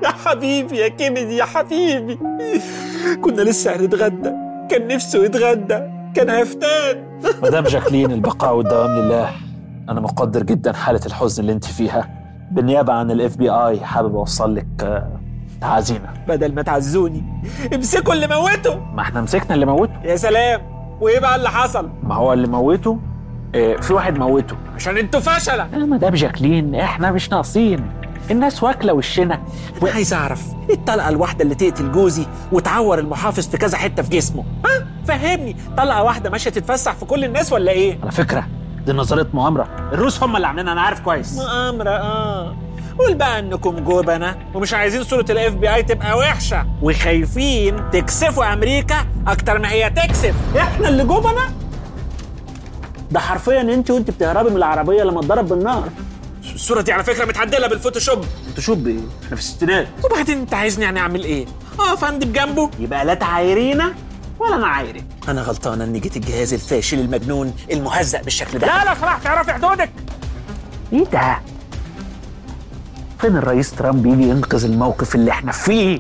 يا حبيبي يا كينيدي يا حبيبي كنا لسه هنتغدى كان نفسه يتغدى كان هفتان مدام جاكلين البقاء والدوام لله انا مقدر جدا حاله الحزن اللي انت فيها بالنيابه عن الاف بي اي حابب اوصل لك آه، تعازينا بدل ما تعزوني امسكوا اللي موته ما احنا مسكنا اللي موته يا سلام وايه بقى اللي حصل ما هو اللي موته آه، في واحد موته عشان انتوا فشله يا مدام جاكلين احنا مش ناقصين الناس واكله وشنا انا عايز اعرف ايه الطلقه الواحده اللي تقتل جوزي وتعور المحافظ في كذا حته في جسمه ها فهمني طلقه واحده ماشيه تتفسح في كل الناس ولا ايه على فكره دي نظريه مؤامره الروس هم اللي عاملينها انا عارف كويس مؤامره اه قول بقى انكم جبنة ومش عايزين صورة الاف بي اي تبقى وحشة وخايفين تكسفوا امريكا اكتر ما هي تكسف احنا اللي جبنة ده حرفيا انت وانت بتهربي من العربيه لما اتضرب بالنار الصورة دي على فكرة متعدلة بالفوتوشوب فوتوشوب ايه احنا في الستينات وبعدين انت عايزني يعني اعمل ايه اقف عندي بجنبه يبقى لا تعايرينا ولا انا عايرك انا غلطانة اني جيت الجهاز الفاشل المجنون المهزأ بالشكل ده لا لو سمحت اعرفي حدودك ايه ده فين الرئيس ترامب يجي ينقذ الموقف اللي احنا فيه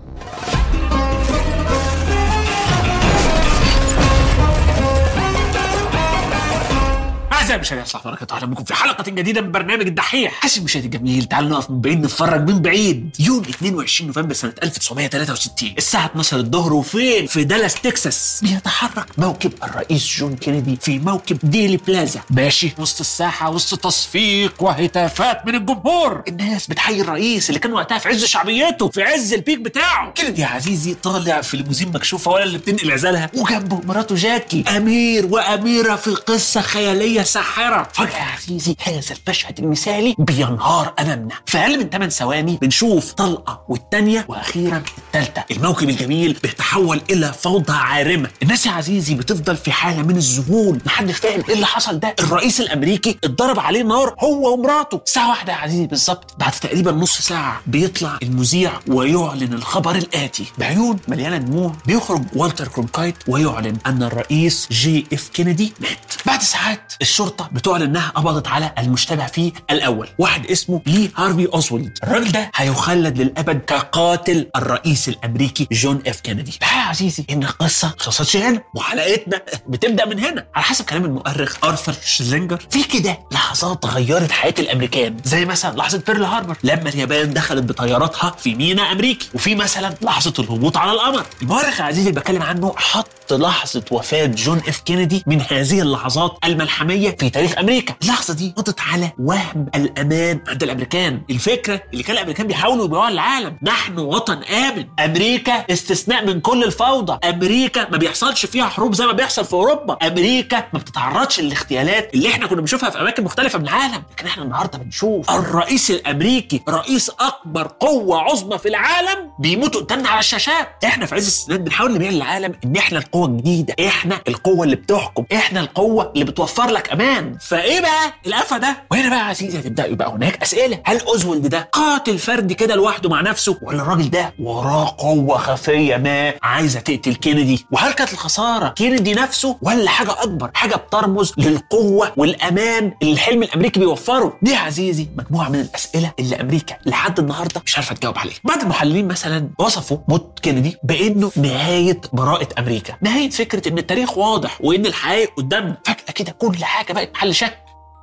أعزائي المشاهدين السلام عليكم أهلا بكم في حلقة جديدة من برنامج الدحيح حسن المشاهد الجميل تعالوا نقف من بعيد نتفرج من بعيد يوم 22 نوفمبر سنة 1963 الساعة 12 الظهر وفين؟ في دالاس تكساس بيتحرك موكب الرئيس جون كينيدي في موكب ديلي بلازا ماشي وسط الساحة وسط تصفيق وهتافات من الجمهور الناس بتحيي الرئيس اللي كان وقتها في عز شعبيته في عز البيك بتاعه كينيدي يا عزيزي طالع في ليموزين مكشوفة ولا اللي بتنقل عزالها وجنبه مراته جاكي أمير وأميرة في قصة خيالية ساحرة فجأة يا عزيزي هذا المشهد المثالي بينهار أمامنا في أقل من 8 ثواني بنشوف طلقة والتانية وأخيرا التالتة الموكب الجميل بيتحول إلى فوضى عارمة الناس يا عزيزي بتفضل في حالة من الذهول محدش فاهم إيه اللي حصل ده الرئيس الأمريكي اتضرب عليه نار هو ومراته ساعة واحدة يا عزيزي بالظبط بعد تقريبا نص ساعة بيطلع المذيع ويعلن الخبر الآتي بعيون مليانة دموع بيخرج والتر كرونكايت ويعلن أن الرئيس جي اف كينيدي مات بعد ساعات الشرطة بتعلن انها قبضت على المشتبه فيه الاول واحد اسمه لي هارفي اوزولد الراجل ده هيخلد للابد كقاتل الرئيس الامريكي جون اف كينيدي الحقيقة يا عزيزي ان القصة ما خلصتش هنا وحلقتنا بتبدا من هنا على حسب كلام المؤرخ ارثر شلينجر في كده لحظات غيرت حياة الامريكان زي مثلا لحظة بيرل هاربر لما اليابان دخلت بطياراتها في ميناء امريكي وفي مثلا لحظة الهبوط على القمر المؤرخ يا عزيزي اللي بتكلم عنه حط لحظة وفاة جون اف كينيدي من هذه اللحظات الملحمية في تاريخ امريكا اللحظه دي نطت على وهم الامان عند الامريكان الفكره اللي كان الامريكان بيحاولوا يبيعوها للعالم نحن وطن امن امريكا استثناء من كل الفوضى امريكا ما بيحصلش فيها حروب زي ما بيحصل في اوروبا امريكا ما بتتعرضش للاغتيالات اللي احنا كنا بنشوفها في اماكن مختلفه من العالم لكن احنا النهارده بنشوف الرئيس الامريكي رئيس اكبر قوه عظمى في العالم بيموت قدامنا على الشاشات احنا في عز السنين بنحاول نبيع للعالم ان احنا القوه الجديده احنا القوه اللي بتحكم احنا القوه اللي بتوفر لك امان فايه بقى القفا ده وهنا بقى يا عزيزي هتبدا يبقى هناك اسئله هل اوزولد ده قاتل فردي كده لوحده مع نفسه ولا الراجل ده وراه قوه خفيه ما عايزه تقتل كينيدي وهل كانت الخساره كينيدي نفسه ولا حاجه اكبر حاجه بترمز للقوه والامان اللي الحلم الامريكي بيوفره دي يا عزيزي مجموعه من الاسئله اللي امريكا لحد النهارده مش عارفه تجاوب عليها بعض المحللين مثلا وصفوا موت كينيدي بانه نهايه براءه امريكا نهايه فكره ان التاريخ واضح وان الحقائق قدامنا فجاه كده كل حاجه بقت محل شك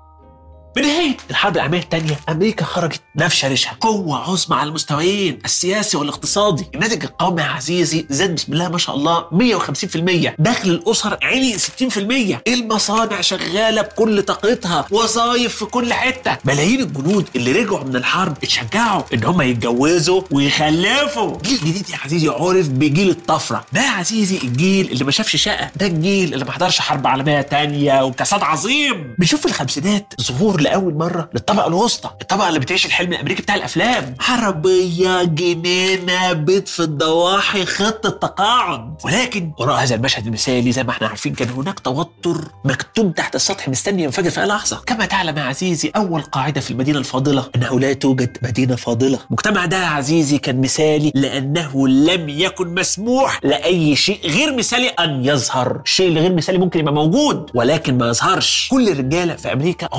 بنهاية الحرب العالمية الثانية أمريكا خرجت نفشة ريشها قوة عظمى على المستويين السياسي والاقتصادي الناتج القومي يا عزيزي زاد بسم الله ما شاء الله 150% دخل الأسر عالي 60% المصانع شغالة بكل طاقتها وظائف في كل حتة ملايين الجنود اللي رجعوا من الحرب اتشجعوا إن هم يتجوزوا ويخلفوا جيل جديد يا عزيزي عرف بجيل الطفرة ده يا عزيزي الجيل اللي ما شافش شقة ده الجيل اللي ما حضرش حرب عالمية تانية وكساد عظيم بنشوف في الخمسينات ظهور لاول مره للطبقه الوسطى الطبقه اللي بتعيش الحلم الامريكي بتاع الافلام عربيه جنينه بيت في الضواحي خطه تقاعد ولكن وراء هذا المشهد المثالي زي ما احنا عارفين كان هناك توتر مكتوم تحت السطح مستني ينفجر في اي لحظه كما تعلم يا عزيزي اول قاعده في المدينه الفاضله انه لا توجد مدينه فاضله المجتمع ده يا عزيزي كان مثالي لانه لم يكن مسموح لاي شيء غير مثالي ان يظهر الشيء اللي غير مثالي ممكن يبقى موجود ولكن ما يظهرش كل الرجاله في امريكا هم موظفين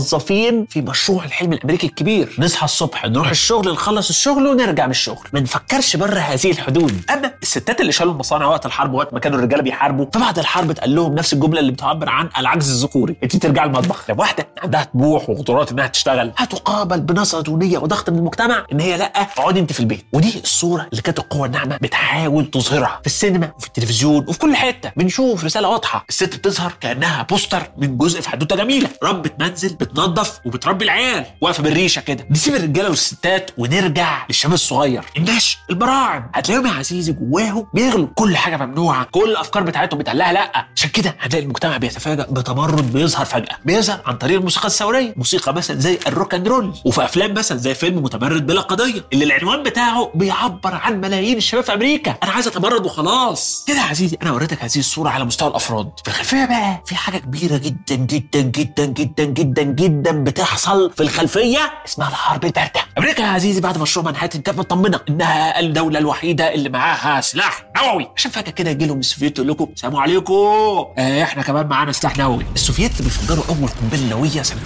موظفين في مشروع الحلم الامريكي الكبير نصحى الصبح نروح الشغل نخلص الشغل ونرجع من الشغل ما نفكرش بره هذه الحدود اما الستات اللي شالوا المصانع وقت الحرب وقت ما كانوا الرجاله بيحاربوا فبعد الحرب اتقال لهم نفس الجمله اللي بتعبر عن العجز الذكوري انت ترجع المطبخ لو واحده عندها طموح وقدرات انها تشتغل هتقابل بنظره دونيه وضغط من المجتمع ان هي لا اقعدي انت في البيت ودي الصوره اللي كانت القوه الناعمه بتحاول تظهرها في السينما وفي التلفزيون وفي كل حته بنشوف رساله واضحه الست بتظهر كانها بوستر من جزء في حدوته جميله ربة منزل بتنظف وبتربي العيال واقفه بالريشه كده نسيب الرجاله والستات ونرجع للشباب الصغير الناش البراعم هتلاقيهم يا عزيزي جواهم بيغلوا كل حاجه ممنوعه كل الافكار بتاعتهم بتقال لها لا عشان كده هتلاقي المجتمع بيتفاجئ بتمرد بيظهر فجاه بيظهر عن طريق الموسيقى الثوريه موسيقى مثلا زي الروك اند رول وفي افلام مثلا زي فيلم متمرد بلا قضيه اللي العنوان بتاعه بيعبر عن ملايين الشباب في امريكا انا عايز اتمرد وخلاص كده يا عزيزي انا وريتك هذه الصوره على مستوى الافراد في الخلفيه بقى في حاجه كبيره جدا جدا جدا جدا جدا جدا بتحصل في الخلفيه اسمها الحرب البارده امريكا يا عزيزي بعد مشروع منهاتن كانت مطمنه انها الدوله الوحيده اللي معاها سلاح نووي عشان فجاه كده يجي لهم السوفييت يقول لكم سلام عليكم آه احنا كمان معانا سلاح نووي السوفييت بيفجروا اول قنبله نوويه سنه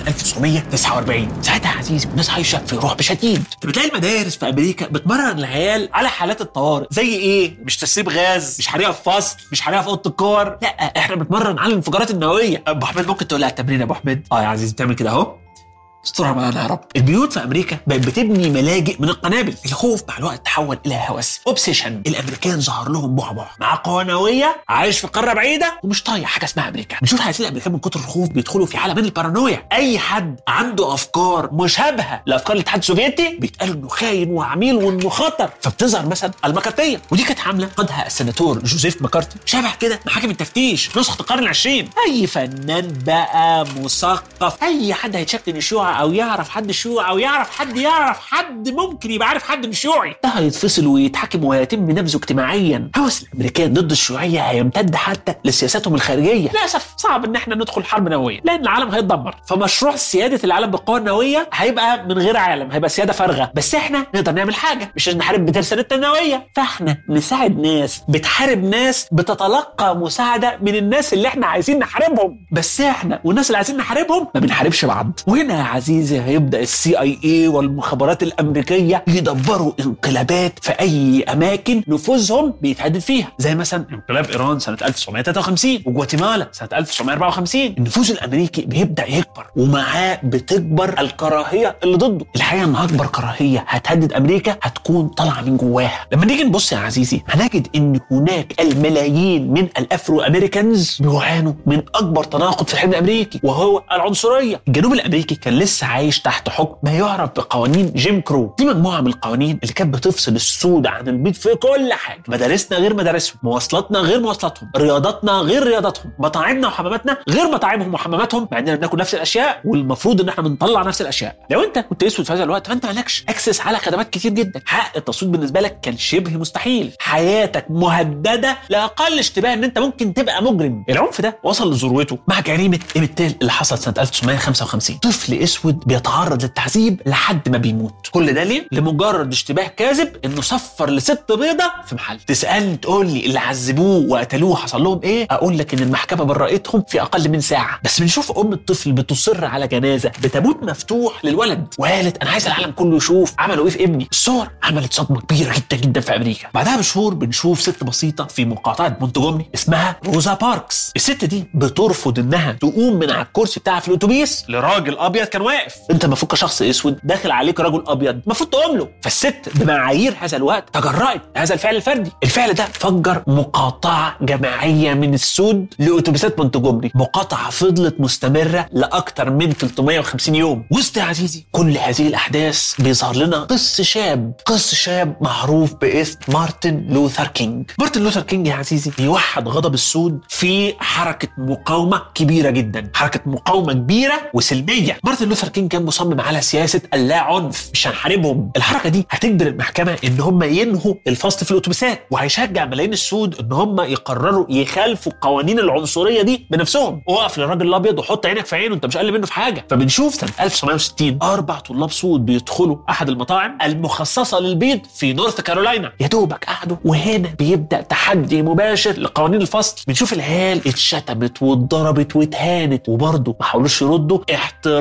1949 ساعتها يا عزيزي الناس عايشه في رعب شديد بتلاقي المدارس في امريكا بتمرن العيال على حالات الطوارئ زي ايه مش تسريب غاز مش حريقه في فصل مش حريقه في اوضه الكور لا احنا بنتمرن على الانفجارات النوويه ابو حميد ممكن تقول لها التمرين يا ابو حميد اه يا عزيزي بتعمل كده اهو استرها معانا يا رب البيوت في امريكا بقت بتبني ملاجئ من القنابل الخوف مع الوقت تحول الى هوس اوبسيشن الامريكان ظهر لهم بعبع مع قوه نوويه عايش في قاره بعيده ومش طايق حاجه اسمها امريكا بنشوف هذه الامريكان من كتر الخوف بيدخلوا في حاله من البارانويا اي حد عنده افكار مشابهه لافكار الاتحاد السوفيتي بيتقال انه خاين وعميل وانه خطر فبتظهر مثلا المكارتيه ودي كانت حمله قادها السناتور جوزيف مكارتي شبه كده محاكم التفتيش نسخه القرن العشرين اي فنان بقى مثقف اي حد هيتشكل انه شيوعي او يعرف حد شيوعي او يعرف حد يعرف حد ممكن يبقى عارف حد مش شيوعي ده هيتفصل ويتحاكم ويتم نبذه اجتماعيا هوس الامريكان ضد الشيوعيه هيمتد حتى لسياساتهم الخارجيه للاسف صعب ان احنا ندخل حرب نوويه لان العالم هيتدمر فمشروع سياده العالم بالقوه النوويه هيبقى من غير عالم هيبقى سياده فارغه بس احنا نقدر نعمل حاجه مش نحارب بترسانتنا النوويه فاحنا نساعد ناس بتحارب ناس بتتلقى مساعده من الناس اللي احنا عايزين نحاربهم بس احنا والناس اللي عايزين نحاربهم ما بنحاربش بعض وهنا يا عزيزي هيبدا السي اي اي والمخابرات الامريكيه يدبروا انقلابات في اي اماكن نفوذهم بيتعدد فيها زي مثلا انقلاب ايران سنه 1953 وجواتيمالا سنه 1954 النفوذ الامريكي بيبدا يكبر ومعاه بتكبر الكراهيه اللي ضده الحقيقه ان اكبر كراهيه هتهدد امريكا هتكون طالعه من جواها لما نيجي نبص يا عزيزي هنجد ان هناك الملايين من الافرو امريكانز بيعانوا من اكبر تناقض في الحلم الامريكي وهو العنصريه الجنوب الامريكي كان لسه عايش تحت حكم ما يعرف بقوانين جيم كرو دي مجموعه من القوانين اللي كانت بتفصل السود عن البيض في كل حاجه مدارسنا غير مدارسهم مواصلاتنا غير مواصلاتهم رياضاتنا غير رياضاتهم مطاعمنا وحماماتنا غير مطاعمهم وحماماتهم مع اننا بناكل نفس الاشياء والمفروض ان احنا بنطلع نفس الاشياء لو انت كنت اسود في هذا الوقت فانت مالكش اكسس على خدمات كتير جدا حق التصويت بالنسبه لك كان شبه مستحيل حياتك مهدده لاقل اشتباه ان انت ممكن تبقى مجرم العنف ده وصل لذروته مع جريمه ايميتال اللي حصلت سنه 1955 طفل اسود بيتعرض للتعذيب لحد ما بيموت كل ده ليه لمجرد اشتباه كاذب انه صفر لست بيضه في محل تسالني تقول لي اللي عذبوه وقتلوه حصل لهم ايه اقول لك ان المحكمه برأتهم في اقل من ساعه بس بنشوف ام الطفل بتصر على جنازه بتابوت مفتوح للولد وقالت انا عايز العالم كله يشوف عملوا ايه في ابني الصور عملت صدمه كبيره جدا جدا في امريكا بعدها بشهور بنشوف ست بسيطه في مقاطعه مونتجومري اسمها روزا باركس الست دي بترفض انها تقوم من على الكرسي بتاعها في الاتوبيس لراجل ابيض كان واقف انت المفروض كشخص اسود داخل عليك رجل ابيض المفروض تقوم له فالست بمعايير هذا الوقت تجرأت هذا الفعل الفردي الفعل ده فجر مقاطعه جماعيه من السود لاتوبيسات مونتجومري مقاطعه فضلت مستمره لاكثر من 350 يوم وسط يا عزيزي كل هذه الاحداث بيظهر لنا قس شاب قس شاب معروف باسم مارتن لوثر كينج مارتن لوثر كينج يا عزيزي بيوحد غضب السود في حركه مقاومه كبيره جدا حركه مقاومه كبيره وسلميه مارتن لوثر كينج كان مصمم على سياسه اللا عنف مش هنحاربهم الحركه دي هتجبر المحكمه ان هم ينهوا الفصل في الاتوبيسات وهيشجع ملايين السود ان هم يقرروا يخالفوا القوانين العنصريه دي بنفسهم وقف للراجل الابيض وحط عينك في عينه انت مش اقل منه في حاجه فبنشوف سنه 1960 اربع طلاب سود بيدخلوا احد المطاعم المخصصه للبيض في نورث كارولاينا يا دوبك قعدوا وهنا بيبدا تحدي مباشر لقوانين الفصل بنشوف العيال اتشتمت واتضربت واتهانت وبرضه ما حاولوش يردوا احتراما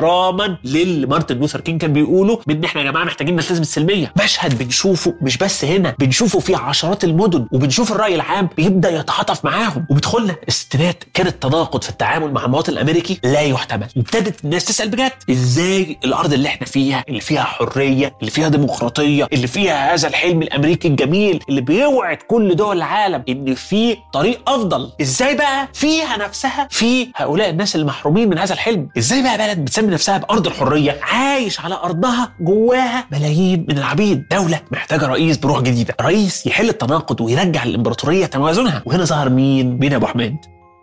احتراما للي مارتن لوثر كينج كان بيقوله بان احنا يا جماعه محتاجين نلتزم السلميه مشهد بنشوفه مش بس هنا بنشوفه في عشرات المدن وبنشوف الراي العام بيبدا يتعاطف معاهم وبتدخلنا الستينات كان التناقض في التعامل مع المواطن الامريكي لا يحتمل ابتدت الناس تسال بجد ازاي الارض اللي احنا فيها اللي فيها حريه اللي فيها ديمقراطيه اللي فيها هذا الحلم الامريكي الجميل اللي بيوعد كل دول العالم ان في طريق افضل ازاي بقى فيها نفسها في هؤلاء الناس اللي محرومين من هذا الحلم ازاي بقى بلد بتسمي نفسها بارض الحريه عايش على ارضها جواها ملايين من العبيد دوله محتاجه رئيس بروح جديده رئيس يحل التناقض ويرجع الامبراطوريه توازنها وهنا ظهر مين بين ابو حميد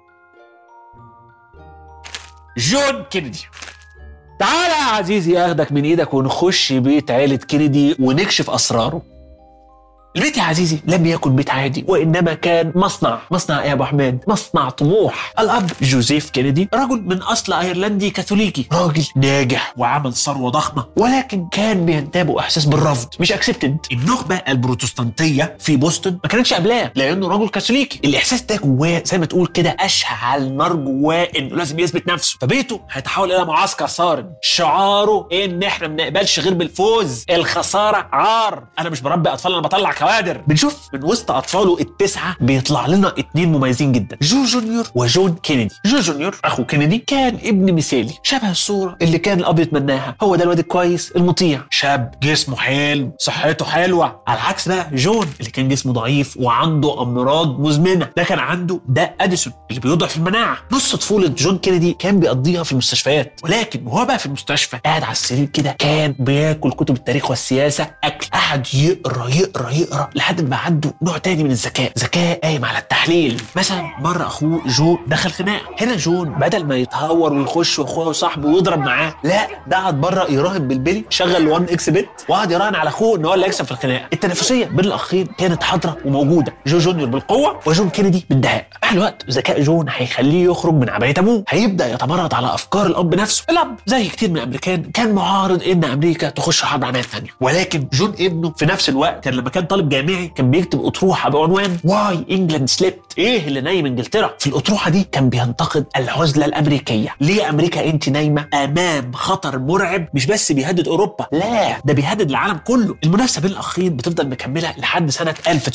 جون كينيدي تعالى يا عزيزي اخدك من ايدك ونخش بيت عيلة كينيدي ونكشف اسراره البيت يا عزيزي لم يكن بيت عادي وانما كان مصنع مصنع يا ابو حماد مصنع طموح الاب جوزيف كينيدي رجل من اصل ايرلندي كاثوليكي راجل ناجح وعمل ثروه ضخمه ولكن كان بينتابه احساس بالرفض مش اكسبتد النخبه البروتستانتيه في بوسطن ما كانتش قبلاه لانه رجل كاثوليكي الاحساس ده جواه زي ما تقول كده اشعل نار جواه انه لازم يثبت نفسه فبيته هيتحول الى معسكر صارم شعاره ان احنا ما بنقبلش غير بالفوز الخساره عار انا مش بربي اطفال انا بطلع كوادر بنشوف من وسط اطفاله التسعه بيطلع لنا اتنين مميزين جدا جو جونيور وجون كينيدي جو جونيور اخو كينيدي كان ابن مثالي شبه الصوره اللي كان الاب يتمناها هو ده الواد الكويس المطيع شاب جسمه حلو صحته حلوه على العكس بقى جون اللي كان جسمه ضعيف وعنده امراض مزمنه ده كان عنده ده اديسون اللي بيضعف المناعه نص طفوله جون كينيدي كان بيقضيها في المستشفيات ولكن وهو بقى في المستشفى قاعد على السرير كده كان بياكل كتب التاريخ والسياسه اكل قعد يقرا يقرا يقرا لحد ما عنده نوع تاني من الذكاء ذكاء قايم على التحليل مثلا مره اخوه جو دخل خناقه هنا جون بدل ما يتهور ويخش واخوه وصاحبه ويضرب معاه لا ده قعد بره يراهن بالبلي شغل 1 اكس بت وقعد يراهن على اخوه ان هو اللي هيكسب في الخناقه التنافسيه بين الاخين كانت حاضره وموجوده جو جونيور بالقوه وجون كينيدي بالدهاء مع الوقت ذكاء جون هيخليه يخرج من عبايه ابوه هيبدا يتمرد على افكار الاب نفسه الاب زي كتير من الامريكان كان معارض ان امريكا تخش حرب عالميه ثانيه ولكن جون ابنه في نفس الوقت كان لما كان طالب جامعي كان بيكتب اطروحه بعنوان واي انجلاند سليبت ايه اللي نايم انجلترا في الاطروحه دي كان بينتقد العزله الامريكيه ليه امريكا انت نايمه امام خطر مرعب مش بس بيهدد اوروبا لا ده بيهدد العالم كله المنافسه بين الاخين بتفضل مكمله لحد سنه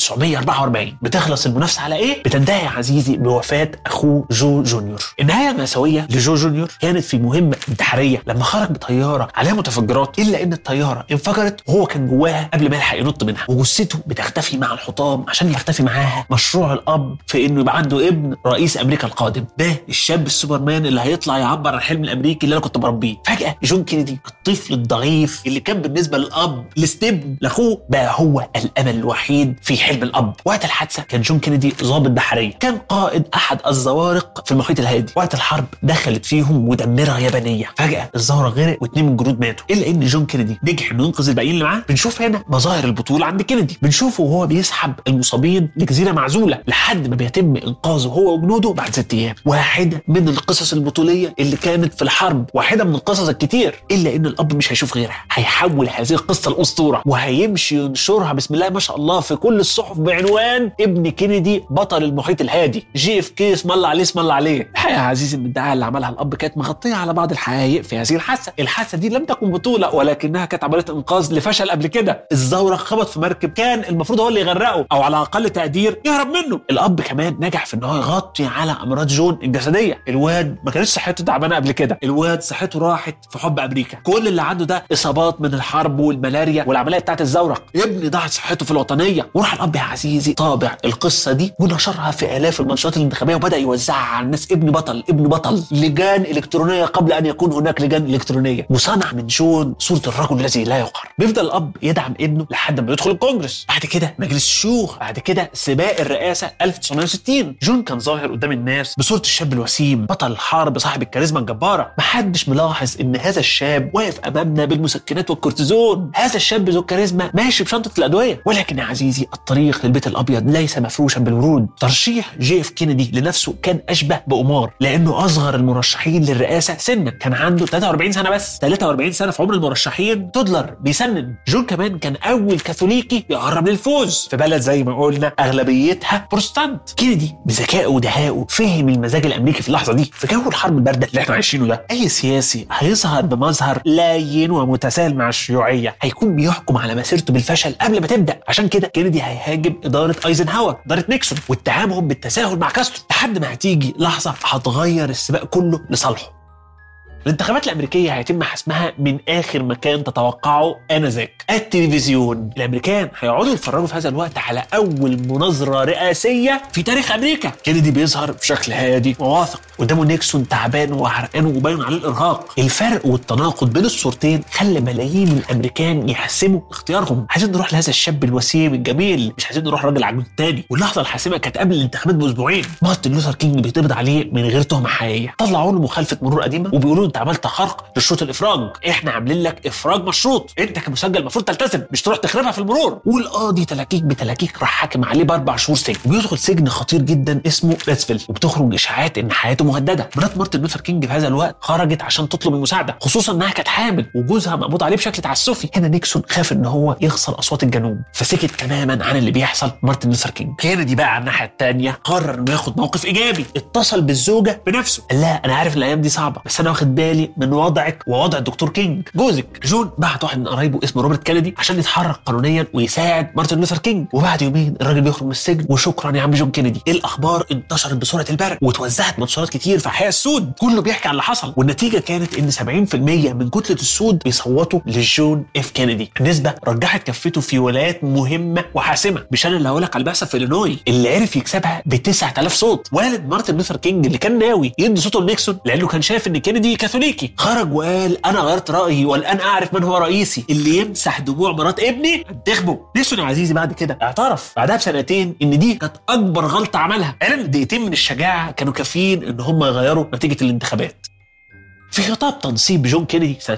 1944 بتخلص المنافسه على ايه بتنتهي يا عزيزي بوفاه اخوه جو جونيور النهايه المأساويه لجو جونيور كانت في مهمه انتحاريه لما خرج بطياره عليها متفجرات الا ان الطياره انفجرت وهو كان جواها قبل ما يلحق ينط منها وجثته بتختفي مع الحطام عشان يختفي معاها مشروع الاب في انه يبقى عنده ابن رئيس امريكا القادم ده الشاب السوبرمان اللي هيطلع يعبر عن الحلم الامريكي اللي انا كنت بربيه فجاه جون كينيدي الطفل الضعيف اللي كان بالنسبه للاب الاستبن لاخوه بقى هو الامل الوحيد في حلم الاب وقت الحادثه كان جون كينيدي ضابط بحريه كان قائد احد الزوارق في المحيط الهادي وقت الحرب دخلت فيهم مدمره يابانيه فجاه الزوره غرق واثنين من الجنود ماتوا الا ان جون كينيدي نجح انه ينقذ الباقيين اللي معاه بنشوف هنا مظاهر البطوله عند كينيدي بنشوفه وهو بيسحب المصابين لجزيره معزوله لحد ما بيتم انقاذه هو وجنوده بعد ست ايام واحده من القصص البطوليه اللي كانت في الحرب واحده من القصص الكتير الا ان الاب مش هيشوف غيرها هيحول هذه القصه الاسطوره وهيمشي ينشرها بسم الله ما شاء الله في كل الصحف بعنوان ابن كينيدي بطل المحيط الهادي جي اف كي اسم الله عليه اسم الله عليه الحقيقه يا عزيزي ان الدعايه اللي عملها الاب كانت مغطيه على بعض الحقائق في هذه الحادثه الحادثه دي لم تكن بطوله ولكنها كانت عمليه انقاذ لفشل قبل كده الزورق خبط في مركب كان المفروض هو اللي يغرقه او على اقل تقدير يهرب منه الاب كمان نجح في ان هو يغطي على امراض جون الجسديه الواد ما كانتش صحته تعبانه قبل كده الواد صحته راحت في حب امريكا كل اللي عنده ده اصابات من الحرب والملاريا والعمليه بتاعت الزورق ابني ضاعت صحته في الوطنيه وراح الاب يا عزيزي طابع القصه دي ونشرها في الاف المنشورات الانتخابيه وبدا يوزعها على الناس ابن بطل ابن بطل لجان الكترونيه قبل ان يكون هناك لجان الكترونيه وصنع من جون صوره الرجل الذي لا يقهر بيفضل الاب يدعم ابنه لحد ما يدخل الكونجرس بعد كده مجلس الشيوخ بعد كده سباق الرئاسه 1960 جون كان ظاهر قدام الناس بصوره الشاب الوسيم بطل الحرب صاحب الكاريزما الجباره محدش ملاحظ ان هذا الشاب واقف امامنا بالمسكنات والكورتيزون هذا الشاب ذو الكاريزما ماشي بشنطه الادويه ولكن يا عزيزي الطريق للبيت الابيض ليس مفروشا بالورود ترشيح جي اف كينيدي لنفسه كان اشبه بامار لانه اصغر المرشحين للرئاسه سنا كان عنده 43 سنه بس 43 سنه في عمر المرشحين تودلر بيسنن جون كمان كان كان اول كاثوليكي يقرب للفوز في بلد زي ما قلنا اغلبيتها بروتستانت كينيدي بذكائه ودهائه فهم المزاج الامريكي في اللحظه دي في جو الحرب البارده اللي احنا عايشينه ده اي سياسي هيظهر بمظهر لين ومتساهل مع الشيوعيه هيكون بيحكم على مسيرته بالفشل قبل ما تبدا عشان كده كينيدي هيهاجم اداره ايزنهاور اداره نيكسون واتهامهم بالتساهل مع كاسترو لحد ما هتيجي لحظه هتغير السباق كله لصالحه الانتخابات الامريكيه هيتم حسمها من اخر مكان تتوقعه انذاك التلفزيون الامريكان هيقعدوا يتفرجوا في هذا الوقت على اول مناظره رئاسيه في تاريخ امريكا كينيدي بيظهر بشكل هادي وواثق قدامه نيكسون تعبان وعرقان وباين عليه الارهاق الفرق والتناقض بين الصورتين خلى ملايين من الامريكان يحسموا اختيارهم عايزين نروح لهذا الشاب الوسيم الجميل مش عايزين نروح راجل عجوز تاني واللحظه الحاسمه كانت قبل الانتخابات باسبوعين مارتن لوثر كينج بيتقبض عليه من غير تهمه حقيقيه طلعوا له مخالفه مرور قديمه وبيقولوا له انت عملت خرق لشروط الافراج احنا عاملين لك افراج مشروط انت كمسجل المفروض تلتزم مش تروح تخربها في المرور والقاضي تلاكيك بتلاكيك راح حاكم عليه باربع شهور سجن وبيدخل سجن خطير جدا اسمه ريدسفيل وبتخرج اشاعات ان حياته مهدده مرات مارتن لوثر كينج في هذا الوقت خرجت عشان تطلب المساعده خصوصا انها كانت حامل وجوزها مقبوض عليه بشكل تعسفي هنا نيكسون خاف ان هو يخسر اصوات الجنوب فسكت تماما عن اللي بيحصل مارتن لوثر كينج كينيدي بقى على الناحيه الثانيه قرر انه ياخد موقف ايجابي اتصل بالزوجه بنفسه قال لها انا عارف الايام دي صعبه بس انا واخد بالي من وضعك ووضع الدكتور كينج جوزك جون بعت واحد من قرايبه اسمه روبرت كينيدي عشان يتحرك قانونيا ويساعد مارتن لوثر كينج وبعد يومين الراجل بيخرج من السجن وشكرا يا عم جون كينيدي الاخبار انتشرت بسرعه البرق وتوزعت منشورات كتير في احياء السود كله بيحكي عن اللي حصل والنتيجه كانت ان 70% من كتله السود بيصوتوا لجون اف كينيدي النسبه رجحت كفته في ولايات مهمه وحاسمه مش انا اللي هقول لك على البعثه في الينوي اللي عرف يكسبها ب 9000 صوت والد مارتن لوثر كينج اللي كان ناوي يدي صوته لنيكسون لانه كان شايف ان كينيدي كاثوليكي خرج وقال انا غيرت رايي والان اعرف من هو رئيسي اللي يمسح دموع مرات ابني انتخبه نيكسون يا عزيزي بعد كده اعترف بعدها بسنتين ان دي كانت اكبر غلطه عملها قال دقيقتين من الشجاعه كانوا كافيين ان هم يغيروا نتيجه الانتخابات في خطاب تنصيب جون كينيدي سنة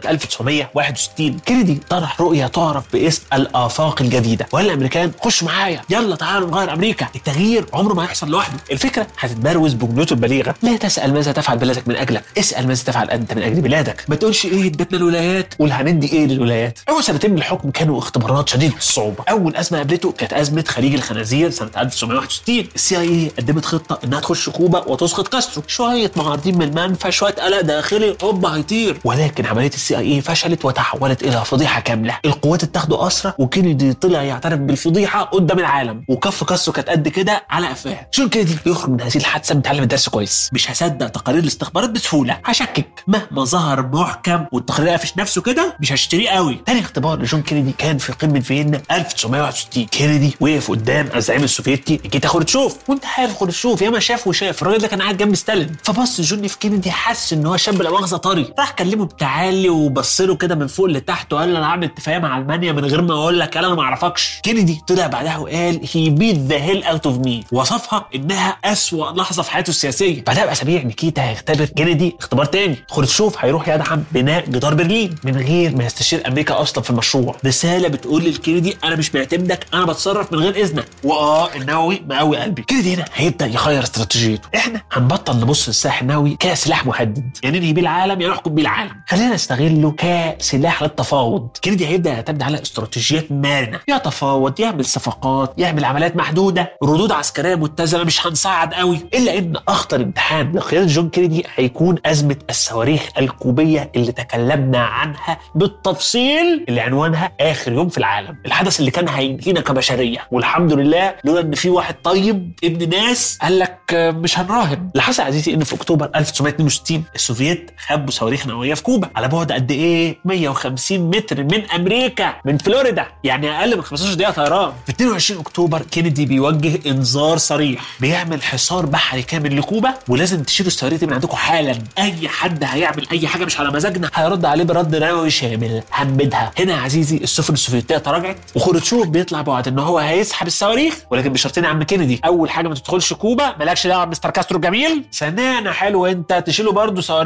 1961 كينيدي طرح رؤية تعرف باسم الآفاق الجديدة وقال للأمريكان خشوا معايا يلا تعالوا نغير أمريكا التغيير عمره ما هيحصل لوحده الفكرة هتتبروز بجملته البليغة لا تسأل ماذا تفعل بلادك من أجلك اسأل ماذا تفعل أنت من أجل بلادك ما تقولش إيه ادتنا الولايات قول هندي إيه للولايات أول سنتين من الحكم كانوا اختبارات شديدة الصعوبة أول أزمة قابلته كانت أزمة خليج الخنازير سنة 1961 السي اي اي قدمت خطة إنها تخش كوبا وتسقط كاسترو شوية معارضين من المنفى شوية قلق داخلي هوبا هيطير ولكن عمليه السي اي اي فشلت وتحولت الى فضيحه كامله القوات اتاخدوا اسرى وكينيدي طلع يعترف بالفضيحه قدام العالم وكف كاسه كانت قد كده على قفاه جون كينيدي بيخرج من هذه الحادثه متعلم الدرس كويس مش هصدق تقارير الاستخبارات بسهوله هشكك مهما ظهر محكم والتقرير قافش نفسه كده مش هشتريه قوي تاني اختبار لجون كينيدي كان في قمه فيينا 1961 كينيدي وقف قدام الزعيم السوفيتي نيكيتا خروتشوف وانت عارف خروتشوف ياما شاف وشاف الراجل ده كان قاعد جنب ستالين فبص جون في كينيدي حس ان هو شاب لا مؤاخذه طري راح كلمه بتعالي وبص له كده من فوق لتحت وقال له انا عامل اتفاقيه مع المانيا من غير ما اقول لك انا ما اعرفكش كينيدي طلع بعدها وقال هي بيت ذا هيل اوت اوف مي وصفها انها اسوأ لحظه في حياته السياسيه بعدها باسابيع نيكيتا هيختبر كينيدي اختبار تاني خروتشوف هيروح يدعم بناء جدار برلين من غير ما يستشير امريكا اصلا في المشروع رساله بتقول للكينيدي انا مش معتمدك انا بتصرف من غير اذنك واه النووي مقوي قلبي كينيدي هنا هيبدا يغير استراتيجيته احنا هنبطل نبص للسلاح النووي كسلاح مهدد يعني ننهي بيه العالم يا نحكم بيه العالم خلينا نستغله كسلاح للتفاوض كينيدي هيبدا يعتمد على استراتيجيات مرنه يتفاوض يعمل صفقات يعمل عمليات محدوده ردود عسكريه متزنه مش هنصعد قوي الا ان اخطر امتحان لقياده جون كينيدي هيكون ازمه الصواريخ الكوبيه اللي تكلمنا عنها بالتفصيل اللي عنوانها اخر يوم في العالم الحدث اللي كان هينهينا كبشريه والحمد لله لولا ان في واحد طيب ابن ناس قال لك مش هنراهن اللي حصل عزيزي ان في اكتوبر 1962 السوفييت خبوا صواريخ نوويه في كوبا على بعد قد ايه 150 متر من امريكا من فلوريدا يعني اقل من 15 دقيقه طيران في 22 اكتوبر كينيدي بيوجه انذار صريح بيعمل حصار بحري كامل لكوبا ولازم تشيلوا الصواريخ دي من عندكم حالا اي حد هيعمل اي حاجه مش على مزاجنا هيرد عليه برد نووي شامل هنبدها هنا يا عزيزي السفن السوفيتيه تراجعت وخروتشوف بيطلع بعد ان هو هيسحب الصواريخ ولكن بشرطين يا عم كينيدي اول حاجه ما تدخلش كوبا مالكش دعوه بمستر كاسترو الجميل ثانيا حلو انت تشيلوا برضه صواريخكم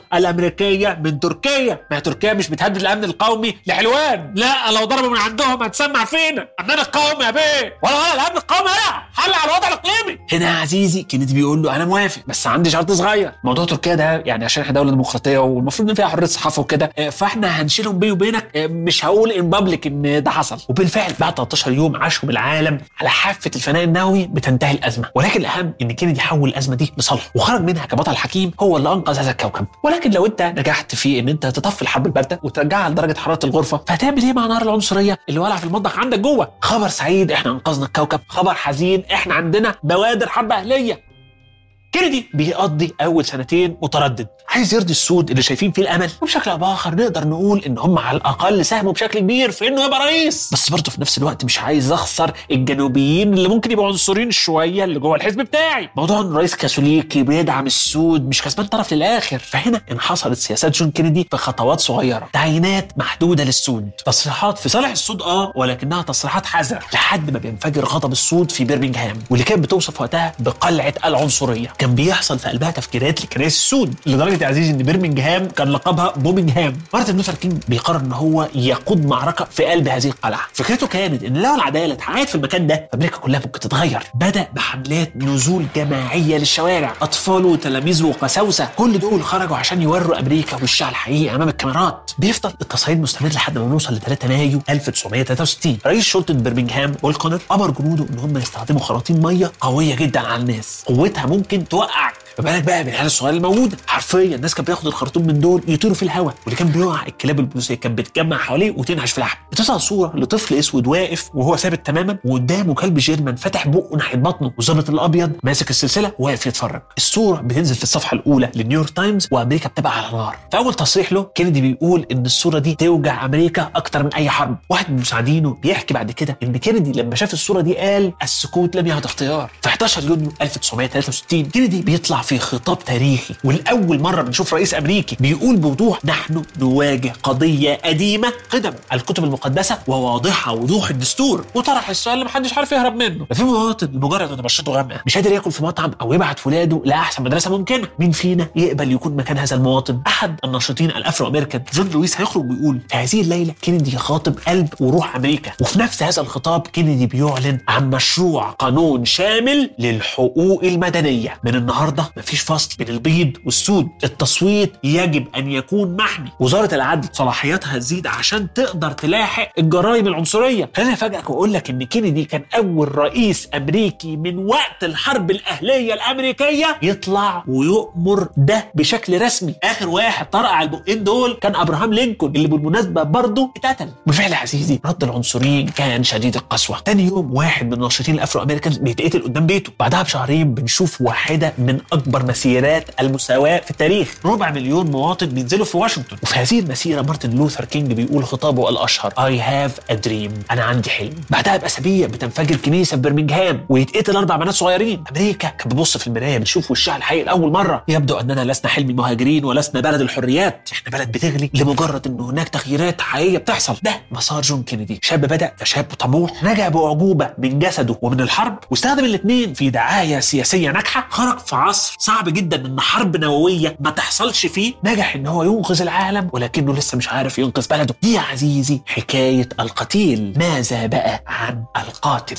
الامريكيه من تركيا ما هي تركيا مش بتهدد الامن القومي لحلوان لا لو ضربوا من عندهم هتسمع فينا امن القومي يا بيه ولا ولا الامن القومي لا حل على الوضع الاقليمي هنا يا عزيزي كينيدي بيقول له انا موافق بس عندي شرط صغير موضوع تركيا ده يعني عشان احنا دوله ديمقراطيه والمفروض ان فيها حريه صحافه وكده آه، فاحنا هنشيلهم بيني وبينك آه، مش هقول ان بابليك ان ده حصل وبالفعل بعد 13 يوم عاشهم العالم على حافه الفناء النووي بتنتهي الازمه ولكن الاهم ان كينيدي حول الازمه دي لصالحه وخرج منها كبطل حكيم هو اللي انقذ هذا الكوكب ولكن لو انت نجحت في ان انت تطفي الحرب البارده وترجعها لدرجه حراره الغرفه فهتعمل ايه مع نار العنصريه اللي ولع في المطبخ عندك جوه خبر سعيد احنا انقذنا الكوكب خبر حزين احنا عندنا بوادر حرب اهليه كينيدي بيقضي اول سنتين متردد عايز يرضي السود اللي شايفين فيه الامل وبشكل او باخر نقدر نقول ان هم على الاقل ساهموا بشكل كبير في انه يبقى رئيس بس برضه في نفس الوقت مش عايز اخسر الجنوبيين اللي ممكن يبقوا عنصريين شويه اللي جوه الحزب بتاعي موضوع ان رئيس كاثوليكي بيدعم السود مش كسبان طرف للاخر فهنا انحصرت سياسات جون كينيدي في خطوات صغيره تعيينات محدوده للسود تصريحات في صالح السود اه ولكنها تصريحات حذره لحد ما بينفجر غضب السود في برمنجهام واللي كانت بتوصف وقتها بقلعه العنصريه كان بيحصل في قلبها تفكيرات لكنائس السود لدرجه يا عزيزي ان برمنجهام كان لقبها بومنجهام مارتن لوثر كينج بيقرر ان هو يقود معركه في قلب هذه القلعه فكرته كانت ان لو العداله اتحققت في المكان ده فامريكا كلها ممكن تتغير بدا بحملات نزول جماعيه للشوارع اطفال وتلاميذ وقساوسه كل دول خرجوا عشان يوروا امريكا وشها الحقيقي امام الكاميرات بيفضل التصعيد مستمر لحد ما نوصل ل 3 مايو 1963 رئيس شرطه برمنجهام بول كونر امر جنوده ان هم يستخدموا خراطيم ميه قويه جدا على الناس قوتها ممكن توقعك ما بالك بقى بالعيال الصغيره الموجوده حرفيا الناس كانت بتاخد الخرطوم من دول يطيروا في الهواء واللي كان بيقع الكلاب البوليسيه كانت بتجمع حواليه وتنهش في لحم بتظهر صوره لطفل اسود واقف وهو ثابت تماما وقدامه كلب جيرمان فاتح بقه ناحيه بطنه والظابط الابيض ماسك السلسله واقف يتفرج الصوره بتنزل في الصفحه الاولى للنيويورك تايمز وامريكا بتبقى على نار في اول تصريح له كينيدي بيقول ان الصوره دي توجع امريكا اكتر من اي حرب واحد من مساعدينه بيحكي بعد كده ان كينيدي لما شاف الصوره دي قال السكوت لم يعد اختيار في 11 يونيو 1963 كينيدي بيطلع في خطاب تاريخي ولاول مره بنشوف رئيس امريكي بيقول بوضوح نحن نواجه قضيه قديمه قدم الكتب المقدسه وواضحه وضوح الدستور وطرح السؤال اللي محدش عارف يهرب منه في مواطن لمجرد ان بشرته غامقه مش قادر ياكل في مطعم او يبعت ولاده لاحسن مدرسه ممكنه مين فينا يقبل يكون مكان هذا المواطن احد الناشطين الافرو امريكان جون لويس هيخرج ويقول في هذه الليله كينيدي يخاطب قلب وروح امريكا وفي نفس هذا الخطاب كينيدي بيعلن عن مشروع قانون شامل للحقوق المدنيه من النهارده مفيش فصل بين البيض والسود التصويت يجب ان يكون محمي وزاره العدل صلاحياتها تزيد عشان تقدر تلاحق الجرائم العنصريه خليني افاجئك واقول لك ان كينيدي كان اول رئيس امريكي من وقت الحرب الاهليه الامريكيه يطلع ويؤمر ده بشكل رسمي اخر واحد طرقع البقين دول كان ابراهام لينكولن اللي بالمناسبه برضه اتقتل بالفعل يا عزيزي رد العنصريين كان شديد القسوه تاني يوم واحد من الناشطين الافرو امريكان بيتقتل قدام بيته بعدها بشهرين بنشوف واحده من اكبر مسيرات المساواه في التاريخ ربع مليون مواطن بينزلوا في واشنطن وفي هذه المسيره مارتن لوثر كينج بيقول خطابه الاشهر I have a dream انا عندي حلم بعدها باسابيع بتنفجر كنيسه في برمنجهام ويتقتل اربع بنات صغيرين امريكا كانت بتبص في المرايه بتشوف وشها الحقيقي لاول مره يبدو اننا لسنا حلم المهاجرين ولسنا بلد الحريات احنا بلد بتغلي لمجرد ان هناك تغييرات حقيقيه بتحصل ده مسار جون كينيدي شاب بدا كشاب طموح نجا باعجوبه من جسده ومن الحرب واستخدم الاثنين في دعايه سياسيه ناجحه خرج في عصر صعب جدا ان حرب نوويه ما تحصلش فيه نجح ان هو ينقذ العالم ولكنه لسه مش عارف ينقذ بلده دي يا عزيزي حكايه القتيل ماذا بقى عن القاتل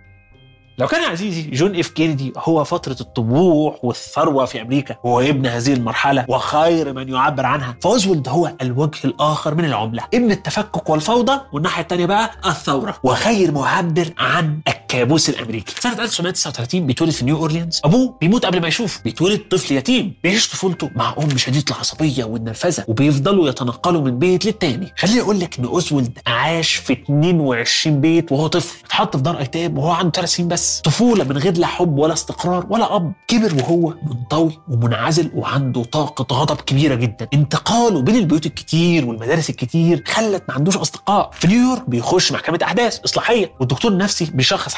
لو كان يا عزيزي جون اف كينيدي هو فترة الطموح والثروة في أمريكا وهو ابن هذه المرحلة وخير من يعبر عنها فأوزولد هو الوجه الآخر من العملة ابن التفكك والفوضى والناحية الثانية بقى الثورة وخير معبر عن الكابوس الأمريكي سنة 1939 بيتولد في نيو أورليانز أبوه بيموت قبل ما يشوفه بيتولد طفل يتيم بيعيش طفولته مع أم شديدة العصبية والنرفزة وبيفضلوا يتنقلوا من بيت للتاني خليني أقول لك إن أوزولد عاش في 22 بيت وهو طفل اتحط في دار أيتام وهو عنده 3 سنين بس طفولة من غير لا حب ولا استقرار ولا أب كبر وهو منطوي ومنعزل وعنده طاقة غضب كبيرة جدا انتقاله بين البيوت الكتير والمدارس الكتير خلت ما عندوش أصدقاء في نيويورك بيخش محكمة أحداث إصلاحية والدكتور النفسي بيشخص حالة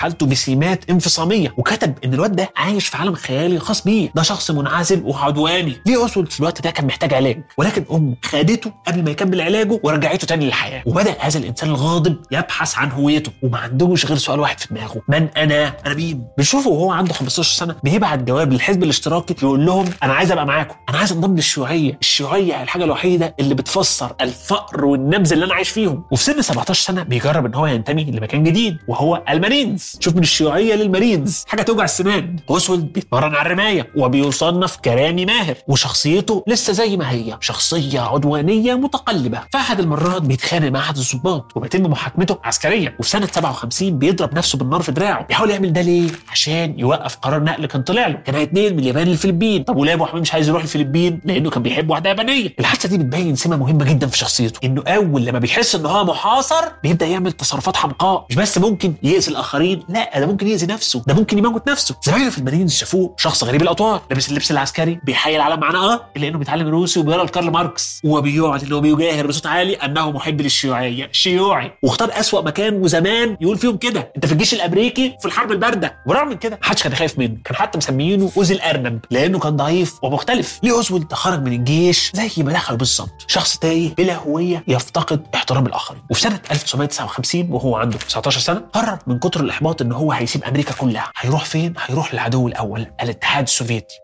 حالته بسمات انفصاميه وكتب ان الواد ده عايش في عالم خيالي خاص بيه ده شخص منعزل وعدواني ليه اوسولد في الوقت ده كان محتاج علاج ولكن امه خدته قبل ما يكمل علاجه ورجعته تاني للحياه وبدا هذا الانسان الغاضب يبحث عن هويته وما عندوش غير سؤال واحد في دماغه من انا انا مين بنشوفه وهو عنده 15 سنه بيبعت جواب للحزب الاشتراكي يقول لهم انا عايز ابقى معاكم انا عايز انضم للشيوعيه الشيوعيه هي الحاجه الوحيده اللي بتفسر الفقر والنبذ اللي انا عايش فيهم وفي سن 17 سنه بيجرب ان هو ينتمي لمكان جديد وهو المارينز شوف من الشيوعيه للمارينز حاجه توجع السنان اوسولد بيتمرن على الرمايه وبيصنف كرامي ماهر وشخصيته لسه زي ما هي شخصيه عدوانيه متقلبه في احد المرات بيتخانق مع احد الضباط وبيتم محاكمته عسكريا وفي سنه 57 بيضرب نفسه بالنار في دراعه بيحاول يعمل ده ليه عشان يوقف قرار نقل كان طلع له كان هيتنقل من اليابان للفلبين طب وليه ابو حميد مش عايز يروح الفلبين لانه كان بيحب واحده يابانيه الحادثه دي بتبين سمه مهمه جدا في شخصيته انه اول لما بيحس ان هو محاصر بيبدا يعمل تصرفات حمقاء مش بس ممكن يأذي الاخرين لا ده ممكن يأذي نفسه ده ممكن يموت نفسه زمايله في المارينز شافوه شخص غريب الاطوار لابس اللبس العسكري بيحيي العالم معانا اه الا انه بيتعلم روسي وبيقرا لكارل ماركس وبيقعد انه بيجاهر بصوت عالي انه محب للشيوعيه شيوعي واختار اسوأ مكان وزمان يقول فيهم كده انت في الجيش الامريكي في الحرب البارده ورغم من كده محدش كان خايف منه كان حتى مسميينه اوزي الارنب لانه كان ضعيف ومختلف ليه اوزولد خرج من الجيش زي ما دخل بالظبط شخص تايه بلا هويه يفتقد احترام الاخرين وفي سنه 1959 وهو عنده 19 سنه قرر من كتر الاحباط ان هو هيسيب امريكا كلها هيروح فين هيروح للعدو الاول الاتحاد السوفيتي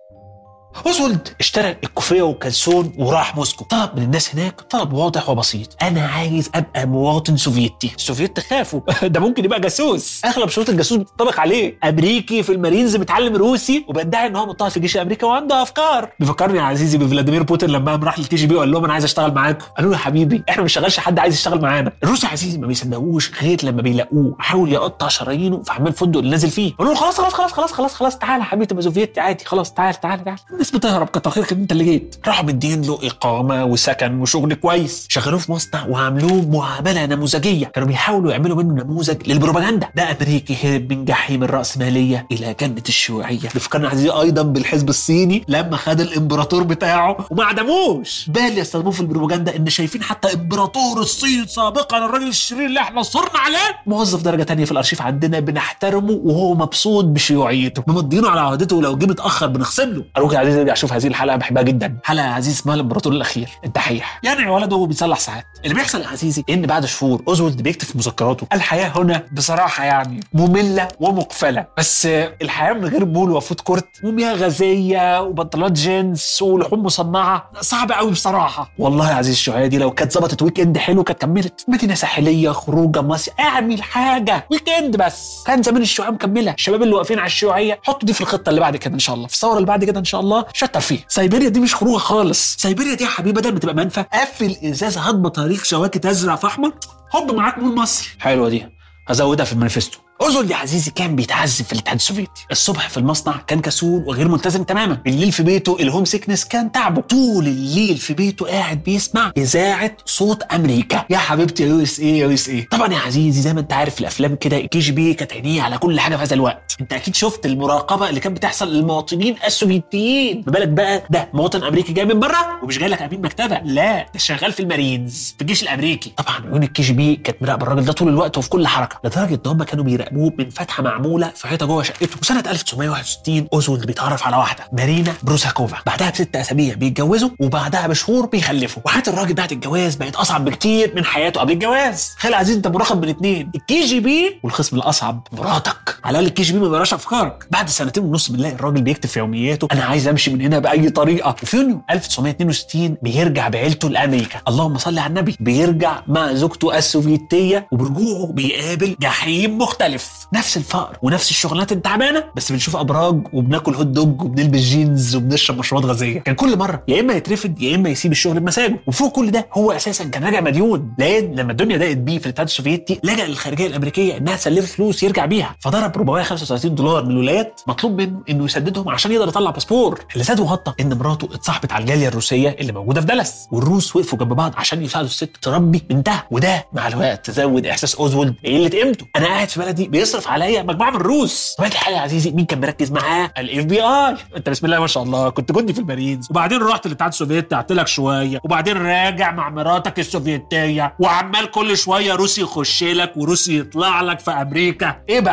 اوزولد اشترى الكوفيه والكلسون وراح موسكو طلب من الناس هناك طلب واضح وبسيط انا عايز ابقى مواطن سوفيتي السوفيت خافوا ده ممكن يبقى جاسوس اغلب شروط الجاسوس بتطبق عليه امريكي في المارينز بيتعلم روسي وبيدعي ان هو مضطهد في جيش امريكا وعنده افكار بيفكرني يا عزيزي بفلاديمير بوتين لما قام راح للكي جي بي وقال لهم انا عايز اشتغل معاكم قالوا له يا حبيبي احنا ما بنشغلش حد عايز يشتغل معانا الروس يا عزيزي ما بيصدقوش غير لما بيلاقوه حاول يقطع شرايينه في حمام الفندق اللي نازل فيه قالوا له خلاص خلاص خلاص خلاص خلاص خلاص تعالى يا حبيبي تبقى سوفيتي عادي خلاص تعالى تعالى تعالى الناس بتهرب كتر خيرك ان انت اللي جيت راحوا مدين له اقامه وسكن وشغل كويس شغلوه في مصنع وعاملوه معامله نموذجيه كانوا بيحاولوا يعملوا منه نموذج للبروباغندا ده امريكي هرب من جحيم الراسماليه الى جنه الشيوعيه بيفكرنا عزيزي ايضا بالحزب الصيني لما خد الامبراطور بتاعه وما عدموش بل يستخدموه في البروباغندا ان شايفين حتى امبراطور الصين سابقا الراجل الشرير اللي احنا صرنا عليه موظف درجه تانية في الارشيف عندنا بنحترمه وهو مبسوط بشيوعيته ممضينه على عهدته ولو جه متاخر بنخصم له اروح يا عزيزي ارجع اشوف هذه الحلقه بحبها جدا حلقه يا عزيز اسمها الامبراطور الاخير الدحيح يعني ولده وهو بيصلح ساعات اللي بيحصل يا عزيزي ان بعد شهور اوزولد بيكتب في مذكراته الحياه هنا بصراحه يعني ممله ومقفله بس الحياه من غير مول وفود كورت ومياه غازيه وبنطلونات جينز ولحوم مصنعه صعبه قوي بصراحه والله يا عزيز الشيوعيه دي لو كانت ظبطت ويك اند حلو كانت كملت مدينه ساحليه خروجه مصيف اعمل حاجه ويك اند بس كان زمان الشيوعيه مكمله الشباب اللي واقفين على الشيوعيه حطوا دي في الخطه اللي بعد كده ان شاء الله في الثوره اللي بعد كده ان شاء الله شطر فيها سيبيريا دي مش خروجه خالص سيبيريا دي يا حبيبي بدل ما تبقى منفى قفل ازاز هات بطاريق شواكت ازرق في احمر هوب معاك مول مصري حلوه دي هزودها في المانيفستو اوزول يا عزيزي كان بيتعذب في الاتحاد السوفيتي الصبح في المصنع كان كسول وغير ملتزم تماما بالليل في بيته الهوم سيكنس كان تعبه طول الليل في بيته قاعد بيسمع اذاعه صوت امريكا يا حبيبتي يا يو اس ايه يا يو اس ايه طبعا يا عزيزي زي ما انت عارف في الافلام كده الكي جي بي كانت عينيه على كل حاجه في هذا الوقت انت اكيد شفت المراقبه اللي كانت بتحصل للمواطنين السوفيتيين ما بالك بقى ده مواطن امريكي جاي من بره ومش جاي لك امين مكتبه لا ده شغال في المارينز في الجيش الامريكي طبعا عيون الكي جي بي كانت مراقبه الراجل ده طول الوقت وفي كل حركه لدرجه ان هم كانوا بيراقبوه من فتحه معموله في حيطه جوه شقته وسنه 1961 اوزولد بيتعرف على واحده مارينا بروساكوفا بعدها بست اسابيع بيتجوزوا وبعدها بشهور بيخلفوا وحياه الراجل بعد الجواز بقت اصعب بكتير من حياته قبل الجواز خلي عزيز انت مراقب من اتنين الكي جي بي والخصم الاصعب مراتك على الاقل الكي جي بي ما بيقراش افكارك بعد سنتين ونص بنلاقي الراجل بيكتب في يومياته انا عايز امشي من هنا باي طريقه وفي يونيو 1962 بيرجع بعيلته لامريكا اللهم صل على النبي بيرجع مع زوجته السوفيتيه وبرجوعه بيقابل جحيم مختلف نفس الفقر ونفس الشغلانات التعبانه بس بنشوف ابراج وبناكل هوت دوج وبنلبس جينز وبنشرب مشروبات غازيه كان كل مره يا اما يترفد يا اما يسيب الشغل بمزاجه وفوق كل ده هو اساسا كان راجع مديون لان لما الدنيا ضاقت بيه في الاتحاد السوفيتي لجا للخارجيه الامريكيه انها تسلفه فلوس يرجع بيها فضرب 435 دولار من الولايات مطلوب منه انه يسددهم عشان يقدر يطلع باسبور اللي زاد وغطى ان مراته اتصاحبت على الجاليه الروسيه اللي موجوده في دالاس والروس وقفوا جنب بعض عشان يساعدوا الست تربي بنتها وده مع الوقت زود احساس اوزولد بقله قيمته انا قاعد في بلدي بيصرف عليا مجموعه من الروس وبعد الحقيقه يا عزيزي مين كان مركز معاه الاف بي اي انت بسم الله ما شاء الله كنت جندي في المارينز وبعدين رحت الاتحاد السوفيتي قعدت لك شويه وبعدين راجع مع مراتك السوفيتيه وعمال كل شويه روسي يخش لك وروسي يطلع لك في امريكا ايه بقى ايه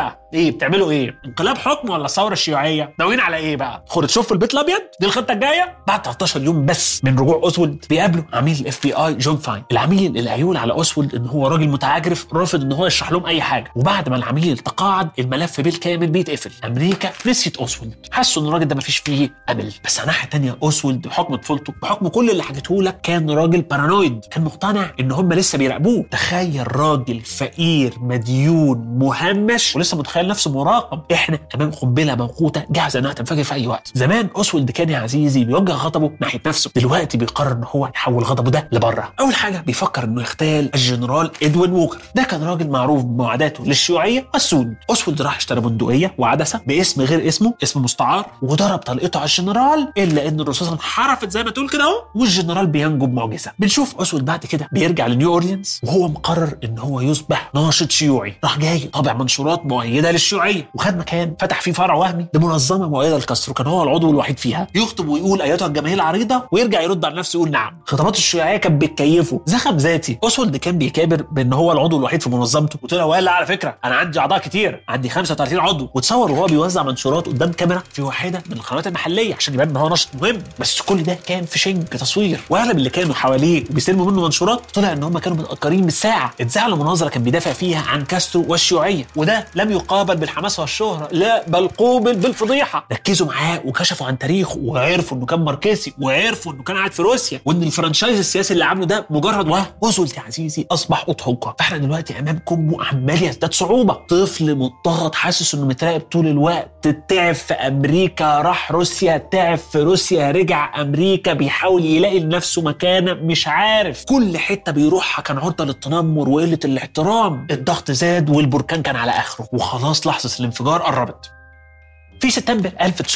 ايه بتعملوا ايه انقلاب حكم ولا الثوره الشيوعيه ناويين على ايه بقى خد في البيت الابيض دي الخطه الجايه بعد 13 يوم بس من رجوع اوسولد بيقابلوا عميل الاف بي اي جون فاين العميل اللي هيقول على اوسولد ان هو راجل متعجرف رافض ان هو يشرح لهم اي حاجه وبعد ما العميل تقاعد الملف بالكامل بيتقفل امريكا نسيت اوسولد حسوا ان الراجل ده مفيش فيه امل بس على ناحيه تانية اوسولد بحكم طفولته بحكم كل اللي حكيته لك كان راجل بارانويد كان مقتنع ان هم لسه بيراقبوه تخيل راجل فقير مديون مهمش ولسه متخيل نفسه مراقب احنا امام قنبله موقوته جاهزه انها تنفجر في اي وقت زمان اوسولد كان يا عزيزي بيوجه غضبه ناحيه نفسه دلوقتي بيقرر ان هو يحول غضبه ده لبره اول حاجه بيفكر انه يغتال الجنرال ادوين ووكر ده كان راجل معروف بمعاداته للشيوعيه والسود اوسولد راح اشترى بندقيه وعدسه باسم غير اسمه اسم مستعار وضرب طلقته على الجنرال الا ان الرصاصه انحرفت زي ما تقول كده اهو والجنرال بينجو بمعجزه بنشوف اوسولد بعد كده بيرجع لنيو اورليانز وهو مقرر ان هو يصبح ناشط شيوعي راح جاي طابع منشورات مؤيده للشيوعيه وخد مكان فتح فيه فرع وهمي لمنظمه مؤيده للكاسترو كان هو العضو الوحيد فيها يخطب ويقول ايتها الجماهير العريضه ويرجع يرد على نفسه يقول نعم خطابات الشيوعيه كانت بتكيفه زخم ذاتي اوسولد كان بيكابر بان هو العضو الوحيد في منظمته قلت له ولا على فكره انا عندي اعضاء كتير عندي 35 عضو وتصور وهو بيوزع منشورات قدام كاميرا في واحده من القنوات المحليه عشان يبان ان هو نشط مهم بس كل ده كان في شنج تصوير واغلب اللي كانوا حواليه وبيستلموا منه منشورات طلع ان هم كانوا متاخرين بالساعه اتذاع له مناظره كان بيدافع فيها عن كاسترو والشيوعيه وده لم يقابل بالحماس والشهره لا بل قوبل بالفضيحه ركزوا معاه وكشفوا عن تاريخه وعرفوا انه كان ماركسي وعرفوا انه كان قاعد في روسيا وان الفرنشايز السياسي اللي عامله ده مجرد وهم وصلت يا عزيزي اصبح اضحوكه فاحنا دلوقتي امامكم عمال يزداد صعوبه طفل مضطهد حاسس انه متراقب طول الوقت تعب في امريكا راح روسيا تعب في روسيا رجع امريكا بيحاول يلاقي لنفسه مكانه مش عارف كل حته بيروحها كان عرضه للتنمر وقله الاحترام الضغط زاد والبركان كان على اخره وخلاص لحظه الانفجار قربت في سبتمبر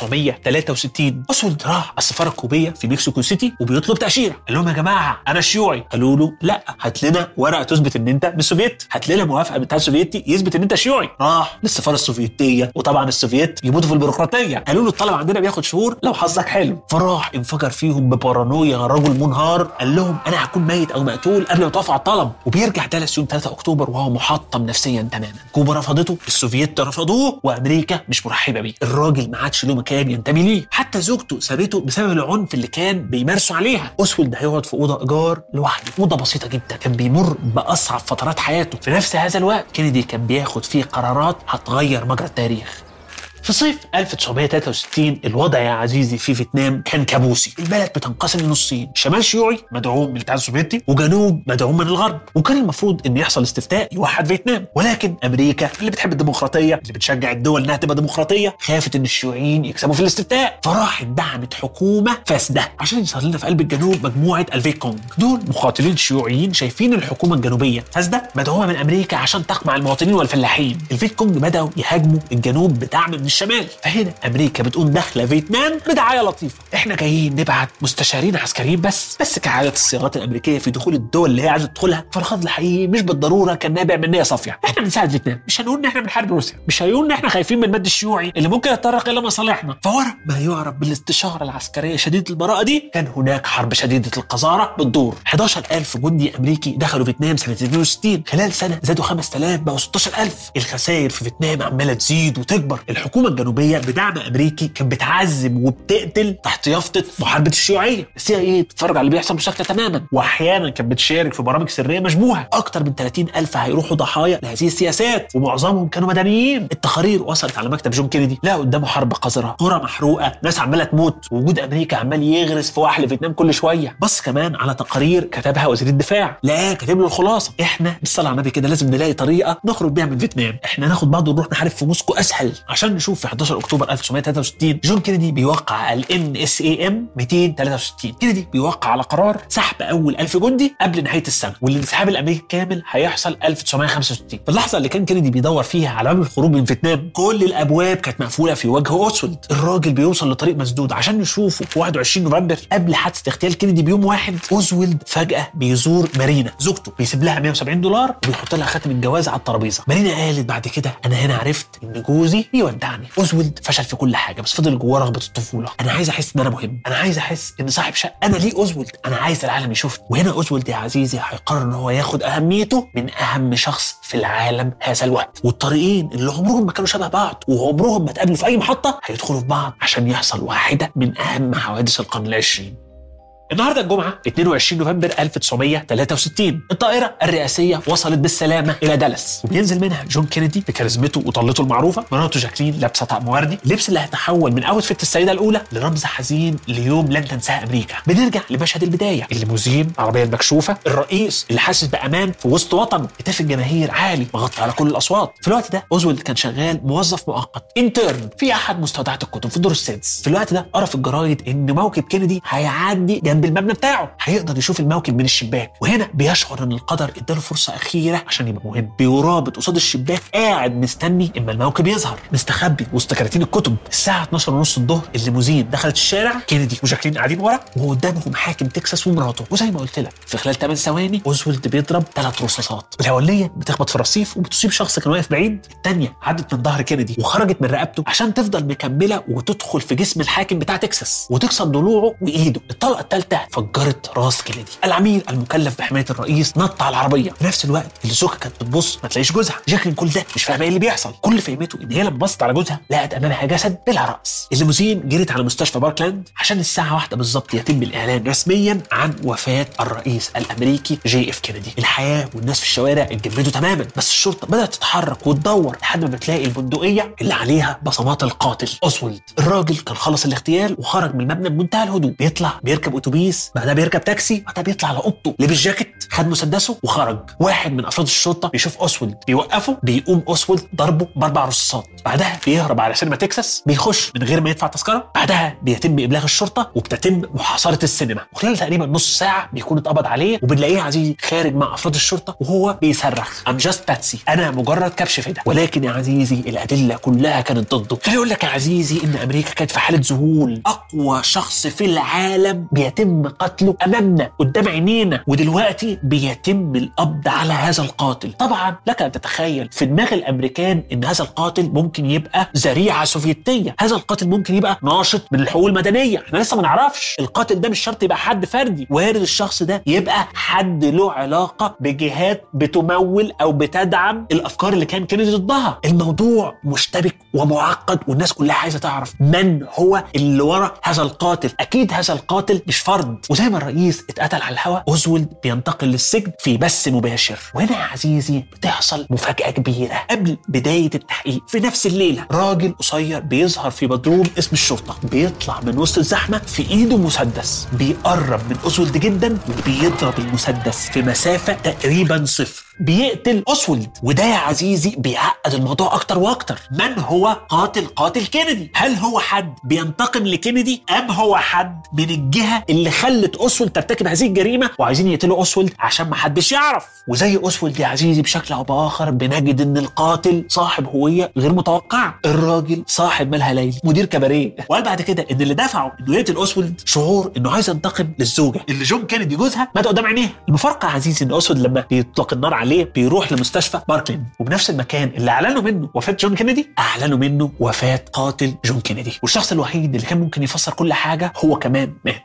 1963 اسود راح السفاره الكوبيه في مكسيكو سيتي وبيطلب تاشيره قال لهم يا جماعه انا شيوعي قالوا له لا هات لنا ورقه تثبت ان انت مش سوفيتي هات لنا موافقه بتاع السوفيتي يثبت ان انت شيوعي راح للسفاره السوفيتيه وطبعا السوفيت يموتوا في البيروقراطيه قالوا له الطلب عندنا بياخد شهور لو حظك حلو فراح انفجر فيهم ببارانويا رجل منهار قال لهم انا هكون ميت او مقتول قبل ما توافق على الطلب وبيرجع دالاس يوم 3 اكتوبر وهو محطم نفسيا تماما كوبا رفضته السوفيت رفضوه وامريكا مش مرحبه بيه الراجل ما عادش له مكان ينتمي ليه حتى زوجته سابته بسبب العنف اللي كان بيمارسوا عليها اوسولد هيقعد في اوضه ايجار لوحده اوضه بسيطه جدا كان بيمر باصعب فترات حياته في نفس هذا الوقت كينيدي كان بياخد فيه قرارات هتغير مجرى التاريخ في صيف 1963 الوضع يا عزيزي في فيتنام كان كابوسي البلد بتنقسم لنصين شمال شيوعي مدعوم من الاتحاد السوفيتي وجنوب مدعوم من الغرب وكان المفروض ان يحصل استفتاء يوحد فيتنام ولكن امريكا اللي بتحب الديمقراطيه اللي بتشجع الدول انها تبقى ديمقراطيه خافت ان الشيوعيين يكسبوا في الاستفتاء فراحت دعمت حكومه فاسده عشان يظهر لنا في قلب الجنوب مجموعه الفيت كونج دول مقاتلين شيوعيين شايفين الحكومه الجنوبيه فاسده مدعومه من امريكا عشان تقمع المواطنين والفلاحين الفيت كونج بداوا يهاجموا الجنوب بدعم من الشمال فهنا امريكا بتقوم داخله فيتنام بدعايه لطيفه احنا جايين نبعت مستشارين عسكريين بس بس كعاده الصياغات الامريكيه في دخول الدول اللي هي عايزه تدخلها فالخط الحقيقي مش بالضروره كان نابع من نيه صافيه احنا بنساعد فيتنام مش هنقول ان احنا بنحارب روسيا مش هنقول ان احنا خايفين من المد الشيوعي اللي ممكن يتطرق الى مصالحنا فورا ما يعرف بالاستشاره العسكريه شديده البراءه دي كان هناك حرب شديده القذاره بتدور 11000 جندي امريكي دخلوا فيتنام سنه 62 خلال سنه زادوا 5000 بقوا 16000 الخسائر في فيتنام عماله تزيد وتكبر الحكومه الجنوبيه بدعم امريكي كانت بتعذب وبتقتل تحت يافطه محاربه الشيوعيه السي اي بتتفرج على اللي بيحصل بشكل تماما واحيانا كانت بتشارك في برامج سريه مشبوهه اكتر من 30 الف هيروحوا ضحايا لهذه السياسات ومعظمهم كانوا مدنيين التقارير وصلت على مكتب جون كينيدي لا قدامه حرب قذره قرى محروقه ناس عماله تموت وجود امريكا عمال يغرس في وحل فيتنام كل شويه بص كمان على تقارير كتبها وزير الدفاع لا كاتب له الخلاصه احنا بالصلاه على النبي كده لازم نلاقي طريقه نخرج بيها من فيتنام احنا ناخد بعض ونروح نحارب في موسكو اسهل عشان نشوف في 11 اكتوبر 1963 جون كينيدي بيوقع ال ان اس اي ام 263 كينيدي بيوقع على قرار سحب اول 1000 جندي قبل نهايه السنه والانسحاب الامريكي الكامل هيحصل 1965 في اللحظه اللي كان كينيدي بيدور فيها على باب الخروج من فيتنام كل الابواب كانت مقفوله في وجه اوسولد الراجل بيوصل لطريق مسدود عشان نشوفه في 21 نوفمبر قبل حادثه اغتيال كينيدي بيوم واحد اوزولد فجاه بيزور مارينا زوجته بيسيب لها 170 دولار وبيحط لها خاتم الجواز على الترابيزه مارينا قالت بعد كده انا هنا عرفت ان جوزي بيودعني اسمعني اوزولد فشل في كل حاجه بس فضل جواه رغبه الطفوله انا عايز احس ان انا مهم انا عايز احس ان صاحب شقه انا ليه اوزولد انا عايز العالم يشوفني وهنا اوزولد يا عزيزي هيقرر ان هو ياخد اهميته من اهم شخص في العالم هذا الوقت والطريقين اللي عمرهم ما كانوا شبه بعض وعمرهم ما اتقابلوا في اي محطه هيدخلوا في بعض عشان يحصل واحده من اهم حوادث القرن العشرين النهارده الجمعه 22 نوفمبر 1963 الطائره الرئاسيه وصلت بالسلامه الى دالاس وبينزل منها جون كينيدي بكاريزمته وطلته المعروفه مراته جاكلين لابسه طقم وردي اللبس اللي هيتحول من اوتفيت السيده الاولى لرمز حزين ليوم لن تنساه امريكا بنرجع لمشهد البدايه الليموزين العربيه المكشوفه الرئيس اللي حاسس بامان في وسط وطنه هتاف الجماهير عالي مغطي على كل الاصوات في الوقت ده اوزولد كان شغال موظف مؤقت انترن في احد مستودعات الكتب في الدور السادس في الوقت ده قرا في الجرايد ان موكب كينيدي هيعدي جنب المبنى بتاعه هيقدر يشوف الموكب من الشباك وهنا بيشعر ان القدر اداله فرصه اخيره عشان يبقى مهم بيرابط قصاد الشباك قاعد مستني اما الموكب يظهر مستخبي وسط كراتين الكتب الساعه 12 ونص الظهر الليموزين دخلت الشارع كينيدي وجاكلين قاعدين ورا وقدامهم حاكم تكساس ومراته وزي ما قلت لك في خلال 8 ثواني اوزولد بيضرب ثلاث رصاصات الاوليه بتخبط في الرصيف وبتصيب شخص كان واقف بعيد الثانيه عدت من ظهر كينيدي وخرجت من رقبته عشان تفضل مكمله وتدخل في جسم الحاكم بتاع تكساس وتكسر ضلوعه وايده الطلقه الثالثه فجرت راس كينيدي العميل المكلف بحمايه الرئيس نط على العربيه في نفس الوقت اللي زوجها كانت بتبص ما تلاقيش جوزها جاكلين كل ده مش فاهمه ايه اللي بيحصل كل فهمته ان هي لما بصت على جوزها لقت امامها جسد بلا راس الليموزين جريت على مستشفى باركلاند عشان الساعه واحدة بالظبط يتم الاعلان رسميا عن وفاه الرئيس الامريكي جي اف كينيدي الحياه والناس في الشوارع اتجمدوا تماما بس الشرطه بدات تتحرك وتدور لحد ما بتلاقي البندقيه اللي عليها بصمات القاتل اوسولد الراجل كان خلص الاغتيال وخرج من المبنى بمنتهى الهدوء بيطلع بيركب اتوبيس بعدها بيركب تاكسي بعدها بيطلع على اوضته لبس جاكيت خد مسدسه وخرج واحد من افراد الشرطه بيشوف اوسولد بيوقفه بيقوم اوسولد ضربه باربع رصاصات بعدها بيهرب على سينما تكساس بيخش من غير ما يدفع تذكره بعدها بيتم ابلاغ الشرطه وبتتم محاصره السينما وخلال تقريبا نص ساعه بيكون اتقبض عليه وبنلاقيه عزيزي خارج مع افراد الشرطه وهو بيصرخ ام جاست باتسي انا مجرد كبش فدا ولكن يا عزيزي الادله كلها كانت ضده خليني اقول لك يا عزيزي ان امريكا كانت في حاله ذهول اقوى شخص في العالم بيتم قتله امامنا قدام عينينا ودلوقتي بيتم القبض على هذا القاتل طبعا لك ان تتخيل في دماغ الامريكان ان هذا القاتل ممكن يبقى ذريعه سوفيتيه هذا القاتل ممكن يبقى ناشط من الحقوق المدنيه احنا لسه ما نعرفش القاتل ده مش شرط يبقى حد فردي وارد الشخص ده يبقى حد له علاقه بجهات بتمول او بتدعم الافكار اللي كان كينيدي ضدها الموضوع مشتبك ومعقد والناس كلها عايزه تعرف من هو اللي ورا هذا القاتل اكيد هذا القاتل مش فرد وزي ما الرئيس اتقتل على الهواء اوزولد بينتقل للسجن في بث مباشر وهنا يا عزيزي بتحصل مفاجاه كبيره قبل بدايه التحقيق في نفس الليله راجل قصير بيظهر في بدروم اسم الشرطه بيطلع من وسط الزحمه في ايده مسدس بيقرب من اوزولد جدا وبيضرب المسدس في مسافه تقريبا صفر بيقتل اوسولد وده يا عزيزي بيعقد الموضوع اكتر واكتر من هو قاتل قاتل كينيدي هل هو حد بينتقم لكينيدي ام هو حد من الجهه اللي خلت اوسولد ترتكب هذه الجريمه وعايزين يقتلوا اوسولد عشان ما حدش يعرف وزي اوسولد يا عزيزي بشكل او باخر بنجد ان القاتل صاحب هويه غير متوقعه الراجل صاحب مالها ليلي مدير كباريه وقال بعد كده ان اللي دفعه انه يقتل اوسولد شعور انه عايز ينتقم للزوجه اللي جون كينيدي جوزها مات قدام عينيها المفارقه يا عزيزي ان اوسولد لما بيطلق النار عليه بيروح لمستشفى باركلين وبنفس المكان اللي اعلنوا منه وفاه جون كينيدي اعلنوا منه وفاه قاتل جون كينيدي والشخص الوحيد اللي كان ممكن يفسر كل حاجه هو كمان مات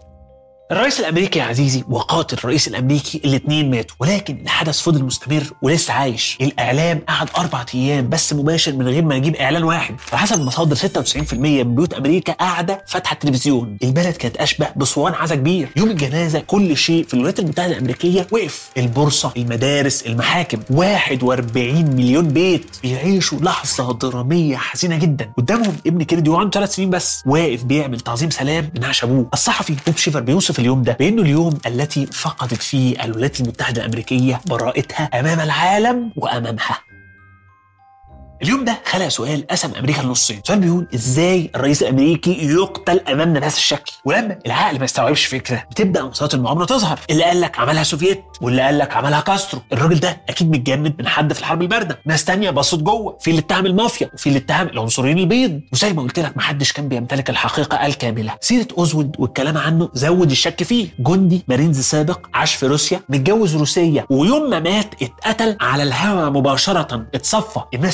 الرئيس الامريكي يا عزيزي وقاتل الرئيس الامريكي الاثنين ماتوا ولكن الحدث فضل مستمر ولسه عايش الاعلام قعد اربع ايام بس مباشر من غير ما يجيب اعلان واحد وحسب المصادر 96% من بيوت امريكا قاعده فاتحه التلفزيون البلد كانت اشبه بصوان عزا كبير يوم الجنازه كل شيء في الولايات المتحده الامريكيه وقف البورصه المدارس المحاكم 41 مليون بيت بيعيشوا لحظه دراميه حزينه جدا قدامهم ابن كينيدي وعنده ثلاث سنين بس واقف بيعمل تعظيم سلام لنعش ابوه الصحفي بوب شيفر بيوصف اليوم ده بانه اليوم التي فقدت فيه الولايات المتحده الامريكيه براءتها امام العالم وامامها اليوم ده خلق سؤال قسم امريكا لنصين سؤال بيقول ازاي الرئيس الامريكي يقتل امامنا بهذا الشكل ولما العقل ما يستوعبش فكره بتبدا مسارات المؤامره تظهر اللي قال لك عملها سوفييت واللي قال لك عملها كاسترو الراجل ده اكيد متجند من حد في الحرب البارده ناس تانية بصت جوه في اللي اتهم المافيا وفي اللي اتهم العنصريين البيض وزي ما قلت لك محدش كان بيمتلك الحقيقه الكامله سيره اوزولد والكلام عنه زود الشك فيه جندي مارينز سابق عاش في روسيا متجوز روسيه ويوم ما مات اتقتل على الهوا مباشره اتصفى الناس قالت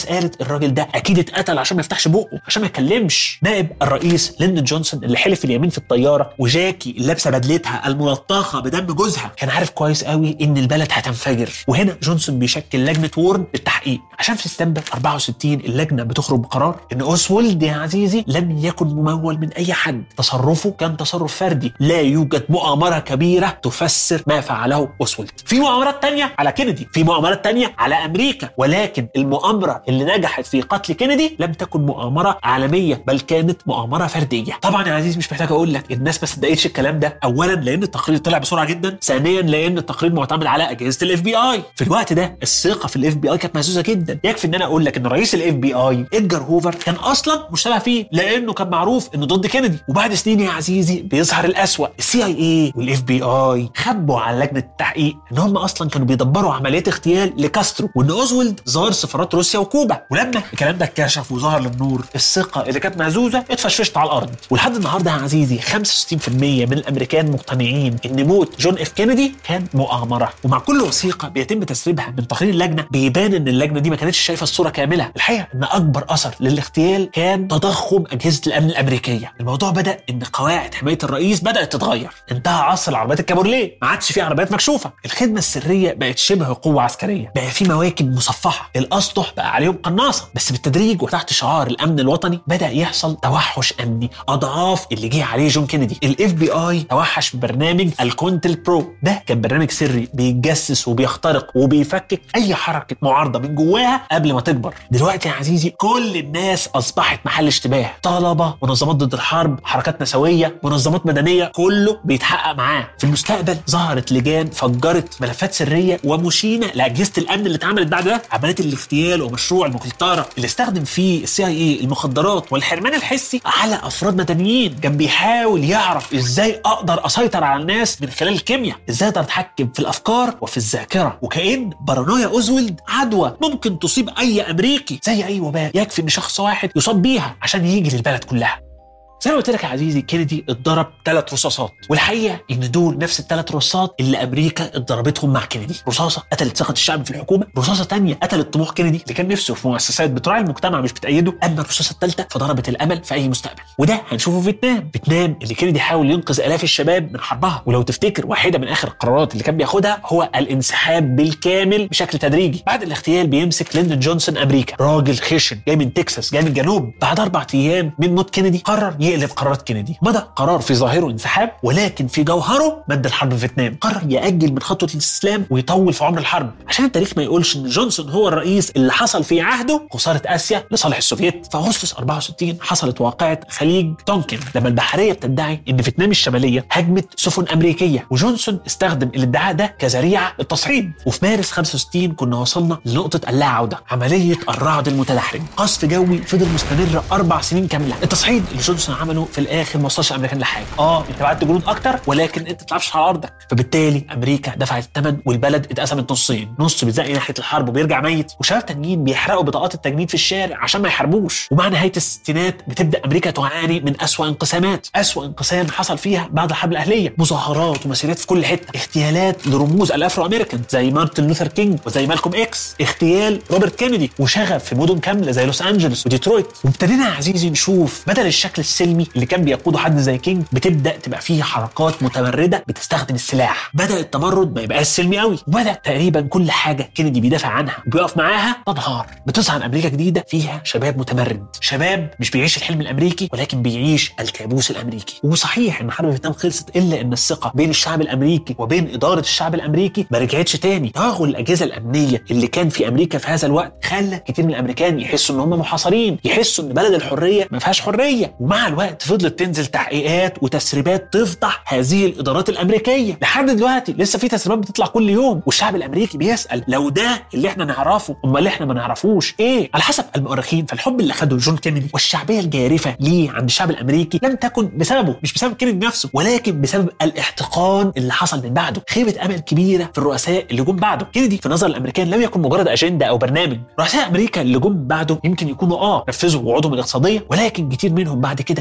الراجل ده اكيد اتقتل عشان ما يفتحش بقه عشان ما يتكلمش نائب الرئيس ليندون جونسون اللي حلف اليمين في الطياره وجاكي اللي لابسه بدلتها الملطخه بدم جوزها كان عارف كويس قوي ان البلد هتنفجر وهنا جونسون بيشكل لجنه وورن للتحقيق عشان في سبتمبر 64 اللجنه بتخرج بقرار ان اوسولد يا عزيزي لم يكن ممول من اي حد تصرفه كان تصرف فردي لا يوجد مؤامره كبيره تفسر ما فعله اوسولد في مؤامرات تانية على كينيدي في مؤامرات تانية على امريكا ولكن المؤامره اللي نجحت في قتل كينيدي لم تكن مؤامره عالميه بل كانت مؤامره فرديه طبعا يا عزيزي مش محتاج اقول لك الناس ما صدقتش الكلام ده اولا لان التقرير طلع بسرعه جدا ثانيا لان التقرير معتمد على اجهزه الاف بي اي في الوقت ده الثقه في الاف بي اي كانت مهزوزه جدا يكفي ان انا اقول لك ان رئيس الاف بي اي ادجار هوفر كان اصلا مشتبه فيه لانه كان معروف انه ضد كينيدي وبعد سنين يا عزيزي بيظهر الاسوأ السي اي اي والاف بي اي خبوا على لجنه التحقيق ان هم اصلا كانوا بيدبروا عمليات اغتيال لكاسترو وان اوزولد زار سفارات روسيا وكوبا ولما الكلام ده اتكشف وظهر للنور الثقه اللي كانت مهزوزه اتفشفشت على الارض ولحد النهارده يا عزيزي 65% من الامريكان مقتنعين ان موت جون اف كينيدي كان مؤامره ومع كل وثيقه بيتم تسريبها من تقرير اللجنه بيبان ان اللجنه دي ما كانتش شايفه الصوره كامله الحقيقه ان اكبر اثر للاغتيال كان تضخم اجهزه الامن الامريكيه الموضوع بدا ان قواعد حمايه الرئيس بدات تتغير انتهى عصر العربيات الكابورليه ما عادش في عربيات مكشوفه الخدمه السريه بقت شبه قوه عسكريه بقى في مواكب مصفحه الاسطح بقى عليهم قناصه بس بالتدريج وتحت شعار الامن الوطني بدا يحصل توحش امني اضعاف اللي جه عليه جون كينيدي الاف بي اي توحش ببرنامج الكونتل برو ده كان برنامج سري بيتجسس وبيخترق وبيفكك اي حركه معارضه من جواها قبل ما تكبر دلوقتي يا عزيزي كل الناس اصبحت محل اشتباه طلبه منظمات ضد الحرب حركات نسويه منظمات مدنيه كله بيتحقق معاه في المستقبل ظهرت لجان فجرت ملفات سريه ومشينه لاجهزه الامن اللي اتعملت بعد ده عمليات الاغتيال ومشروع المقنطره اللي استخدم فيه السي اي اي المخدرات والحرمان الحسي على افراد مدنيين كان بيحاول يعرف ازاي اقدر اسيطر على الناس من خلال الكيمياء ازاي اقدر اتحكم في الافكار وفي الذاكره وكأن بارانويا اوزولد عدوى ممكن تصيب اي امريكي زي اي وباء يكفي ان شخص واحد يصاب بيها عشان يجي للبلد كلها زي ما قلت لك يا عزيزي كينيدي اتضرب ثلاث رصاصات والحقيقه ان دول نفس الثلاث رصاصات اللي امريكا اتضربتهم مع كينيدي رصاصه قتلت ثقه الشعب في الحكومه رصاصه ثانيه قتلت طموح كينيدي اللي كان نفسه في مؤسسات بتراعي المجتمع مش بتأيده اما الرصاصه الثالثه فضربت الامل في اي مستقبل وده هنشوفه في فيتنام فيتنام اللي كينيدي حاول ينقذ الاف الشباب من حربها ولو تفتكر واحده من اخر القرارات اللي كان بياخدها هو الانسحاب بالكامل بشكل تدريجي بعد الاغتيال بيمسك ليندون جونسون امريكا راجل خشن جاي من تكساس جاي من الجنوب بعد اربع ايام من موت كينيدي قرر يقلب قرارات كينيدي بدا قرار في ظاهره انسحاب ولكن في جوهره مد الحرب في فيتنام قرر ياجل من خطوه الاستسلام ويطول في عمر الحرب عشان التاريخ ما يقولش ان جونسون هو الرئيس اللي حصل في عهده خساره اسيا لصالح السوفييت في اغسطس 64 حصلت واقعه خليج تونكن لما البحريه بتدعي ان فيتنام الشماليه هجمت سفن امريكيه وجونسون استخدم الادعاء ده كذريعه للتصعيد وفي مارس 65 كنا وصلنا لنقطه اللا عوده عمليه الرعد المتدحرج قصف جوي فضل مستمر اربع سنين كامله التصعيد اللي جونسون عمله في الاخر ما وصلش الامريكان لحاجه اه انت بعت جنود اكتر ولكن انت ما بتلعبش على ارضك فبالتالي امريكا دفعت الثمن والبلد اتقسمت نصين نص بيتزق ناحيه الحرب وبيرجع ميت وشباب تانيين بيحرقوا بطاقات التجنيد في الشارع عشان ما يحاربوش ومع نهايه الستينات بتبدا امريكا تعاني من اسوا انقسامات اسوا انقسام حصل فيها بعد الحرب الاهليه مظاهرات ومسيرات في كل حته اغتيالات لرموز الافرو امريكان زي مارتن لوثر كينج وزي مالكوم اكس اغتيال روبرت كينيدي وشغب في مدن كامله زي لوس انجلوس وديترويت وابتدينا يا عزيزي نشوف بدل الشكل السلمي اللي كان بيقوده حد زي كينج بتبدا تبقى فيه حركات متمرده بتستخدم السلاح بدا التمرد ما يبقاش سلمي قوي وبدا تقريبا كل حاجه كينيدي بيدافع عنها وبيقف معاها تنهار بتظهر امريكا جديده فيها شباب متمرد شباب مش بيعيش الحلم الامريكي ولكن بيعيش الكابوس الامريكي وصحيح ان حرب فيتنام خلصت الا ان الثقه بين الشعب الامريكي وبين اداره الشعب الامريكي ما رجعتش تاني توغل الاجهزه الامنيه اللي كان في امريكا في هذا الوقت خلى كتير من الامريكان يحسوا ان هم محاصرين يحسوا ان بلد الحريه ما فيهاش حريه ومع الوقت فضلت تنزل تحقيقات وتسريبات تفضح هذه الادارات الامريكيه لحد دلوقتي لسه في تسريبات بتطلع كل يوم والشعب الامريكي بيسال لو ده اللي احنا نعرفه امال احنا ما نعرفوش ايه على حسب المؤرخين فالحب اللي خده جون كينيدي والشعبيه الجارفه ليه عند الشعب الامريكي لم تكن بسببه مش بسبب كينيدي نفسه ولكن بسبب الاحتقان اللي حصل من بعده خيبه امل كبيره في الرؤساء اللي جم بعده كينيدي في نظر الامريكان لم يكن مجرد اجنده او برنامج رؤساء امريكا اللي جم بعده يمكن يكونوا اه نفذوا وعودهم الاقتصاديه ولكن كتير منهم بعد كده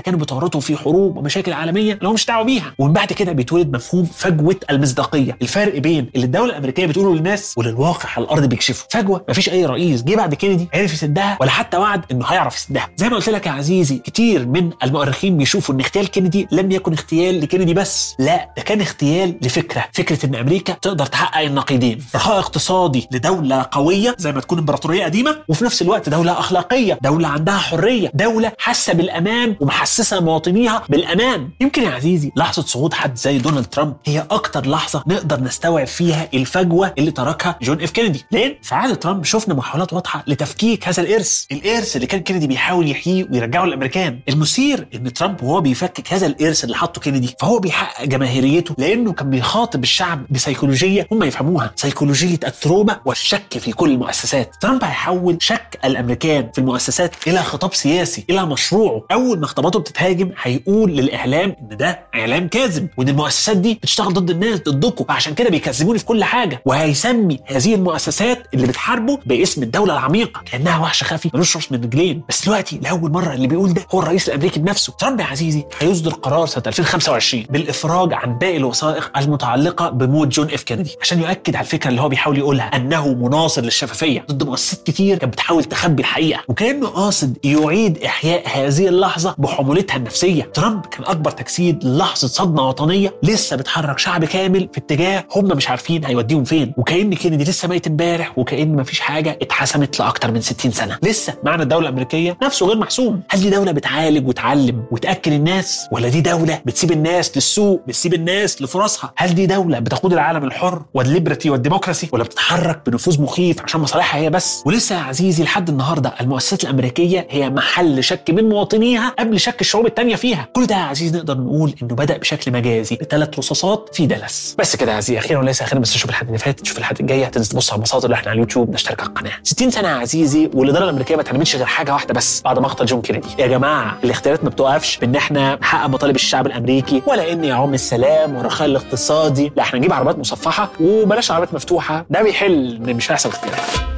ده كانوا بيتورطوا في حروب ومشاكل عالميه لو مش دعوه بيها ومن بعد كده بيتولد مفهوم فجوه المصداقيه الفرق بين اللي الدوله الامريكيه بتقوله للناس واللي الواقع على الارض بيكشفه فجوه مفيش اي رئيس جه بعد كينيدي عرف يسدها ولا حتى وعد انه هيعرف يسدها زي ما قلت لك يا عزيزي كتير من المؤرخين بيشوفوا ان اغتيال كينيدي لم يكن اغتيال لكينيدي بس لا ده كان اغتيال لفكره فكره ان امريكا تقدر تحقق النقيضين رخاء اقتصادي لدوله قويه زي ما تكون امبراطوريه قديمه وفي نفس الوقت دوله اخلاقيه دوله عندها حريه دوله حاسه بالامان ومحسسه مواطنيها بالامان يمكن يا عزيزي لحظه صعود حد زي دونالد ترامب هي اكتر لحظه نقدر نستوعب فيها الفجوه اللي تركها جون اف كينيدي ليه في عهد ترامب شفنا محاولات واضحه لتفكيك هذا الارث الارث اللي كان كينيدي بيحاول يحييه ويرجعه للامريكان المثير ان ترامب وهو بيفكك هذا الارث اللي حطه كينيدي فهو بيحقق جماهيريته لانه كان بيخاطب الشعب بسيكولوجيه هم يفهموها سيكولوجيه التروما والشك في كل المؤسسات ترامب هيحول شك الامريكان في المؤسسات الى خطاب سياسي الى مشروعه اول ما خطاباته بتتهاجم هيقول للاعلام ان ده اعلام كاذب وان المؤسسات دي بتشتغل ضد الناس ضدكم فعشان كده بيكذبوني في كل حاجه وهيسمي هذه المؤسسات اللي بتحاربه باسم الدوله العميقه كانها وحش خفي ملوش راس من رجلين بس دلوقتي لاول مره اللي بيقول ده هو الرئيس الامريكي بنفسه ترامب يا عزيزي هيصدر قرار سنه 2025 بالافراج عن باقي الوثائق المتعلقه بموت جون اف كينيدي عشان يؤكد على الفكره اللي هو بيحاول يقولها انه مناصر للشفافيه ضد مؤسسات كتير كانت بتحاول تخبي الحقيقه وكانه قاصد يعيد احياء هذه اللحظه بحمولتها النفسيه ترامب كان اكبر تجسيد لحظه صدمه وطنيه لسه بتحرك شعب كامل في اتجاه هم مش عارفين هيوديهم فين وكان كينيدي لسه ميت امبارح وكان مفيش حاجه اتحسمت لاكتر من 60 سنه لسه معنى الدوله الامريكيه نفسه غير محسوم هل دي دوله بتعالج وتعلم وتاكل الناس ولا دي دوله بتسيب الناس للسوق بتسيب الناس لفرصها هل دي دوله بتقود العالم الحر والليبرتي والديمقراسي ولا بتتحرك بنفوذ مخيف عشان مصالحها هي بس ولسه يا عزيزي لحد النهارده المؤسسات الامريكيه هي محل شك من مواطنيها قبل شك الشعوب التانيه فيها كل ده يا عزيزي نقدر نقول انه بدا بشكل مجازي بثلاث رصاصات في دالاس بس كده يا عزيزي اخيرا وليس اخيرا بس تشوف الحلقه اللي فاتت تشوف الحلقه الجايه تنزل تبص على المصادر اللي احنا على اليوتيوب نشترك على القناه 60 سنه يا عزيزي والاداره الامريكيه ما تعملش غير حاجه واحده بس بعد مقتل جون كينيدي يا جماعه الاختيارات ما بتوقفش بان احنا نحقق مطالب الشعب الامريكي ولا ان يعم السلام والرخاء الاقتصادي لا احنا نجيب عربيات مصفحه وبلاش عربيات مفتوحه ده بيحل ان مش هيحصل اختيارات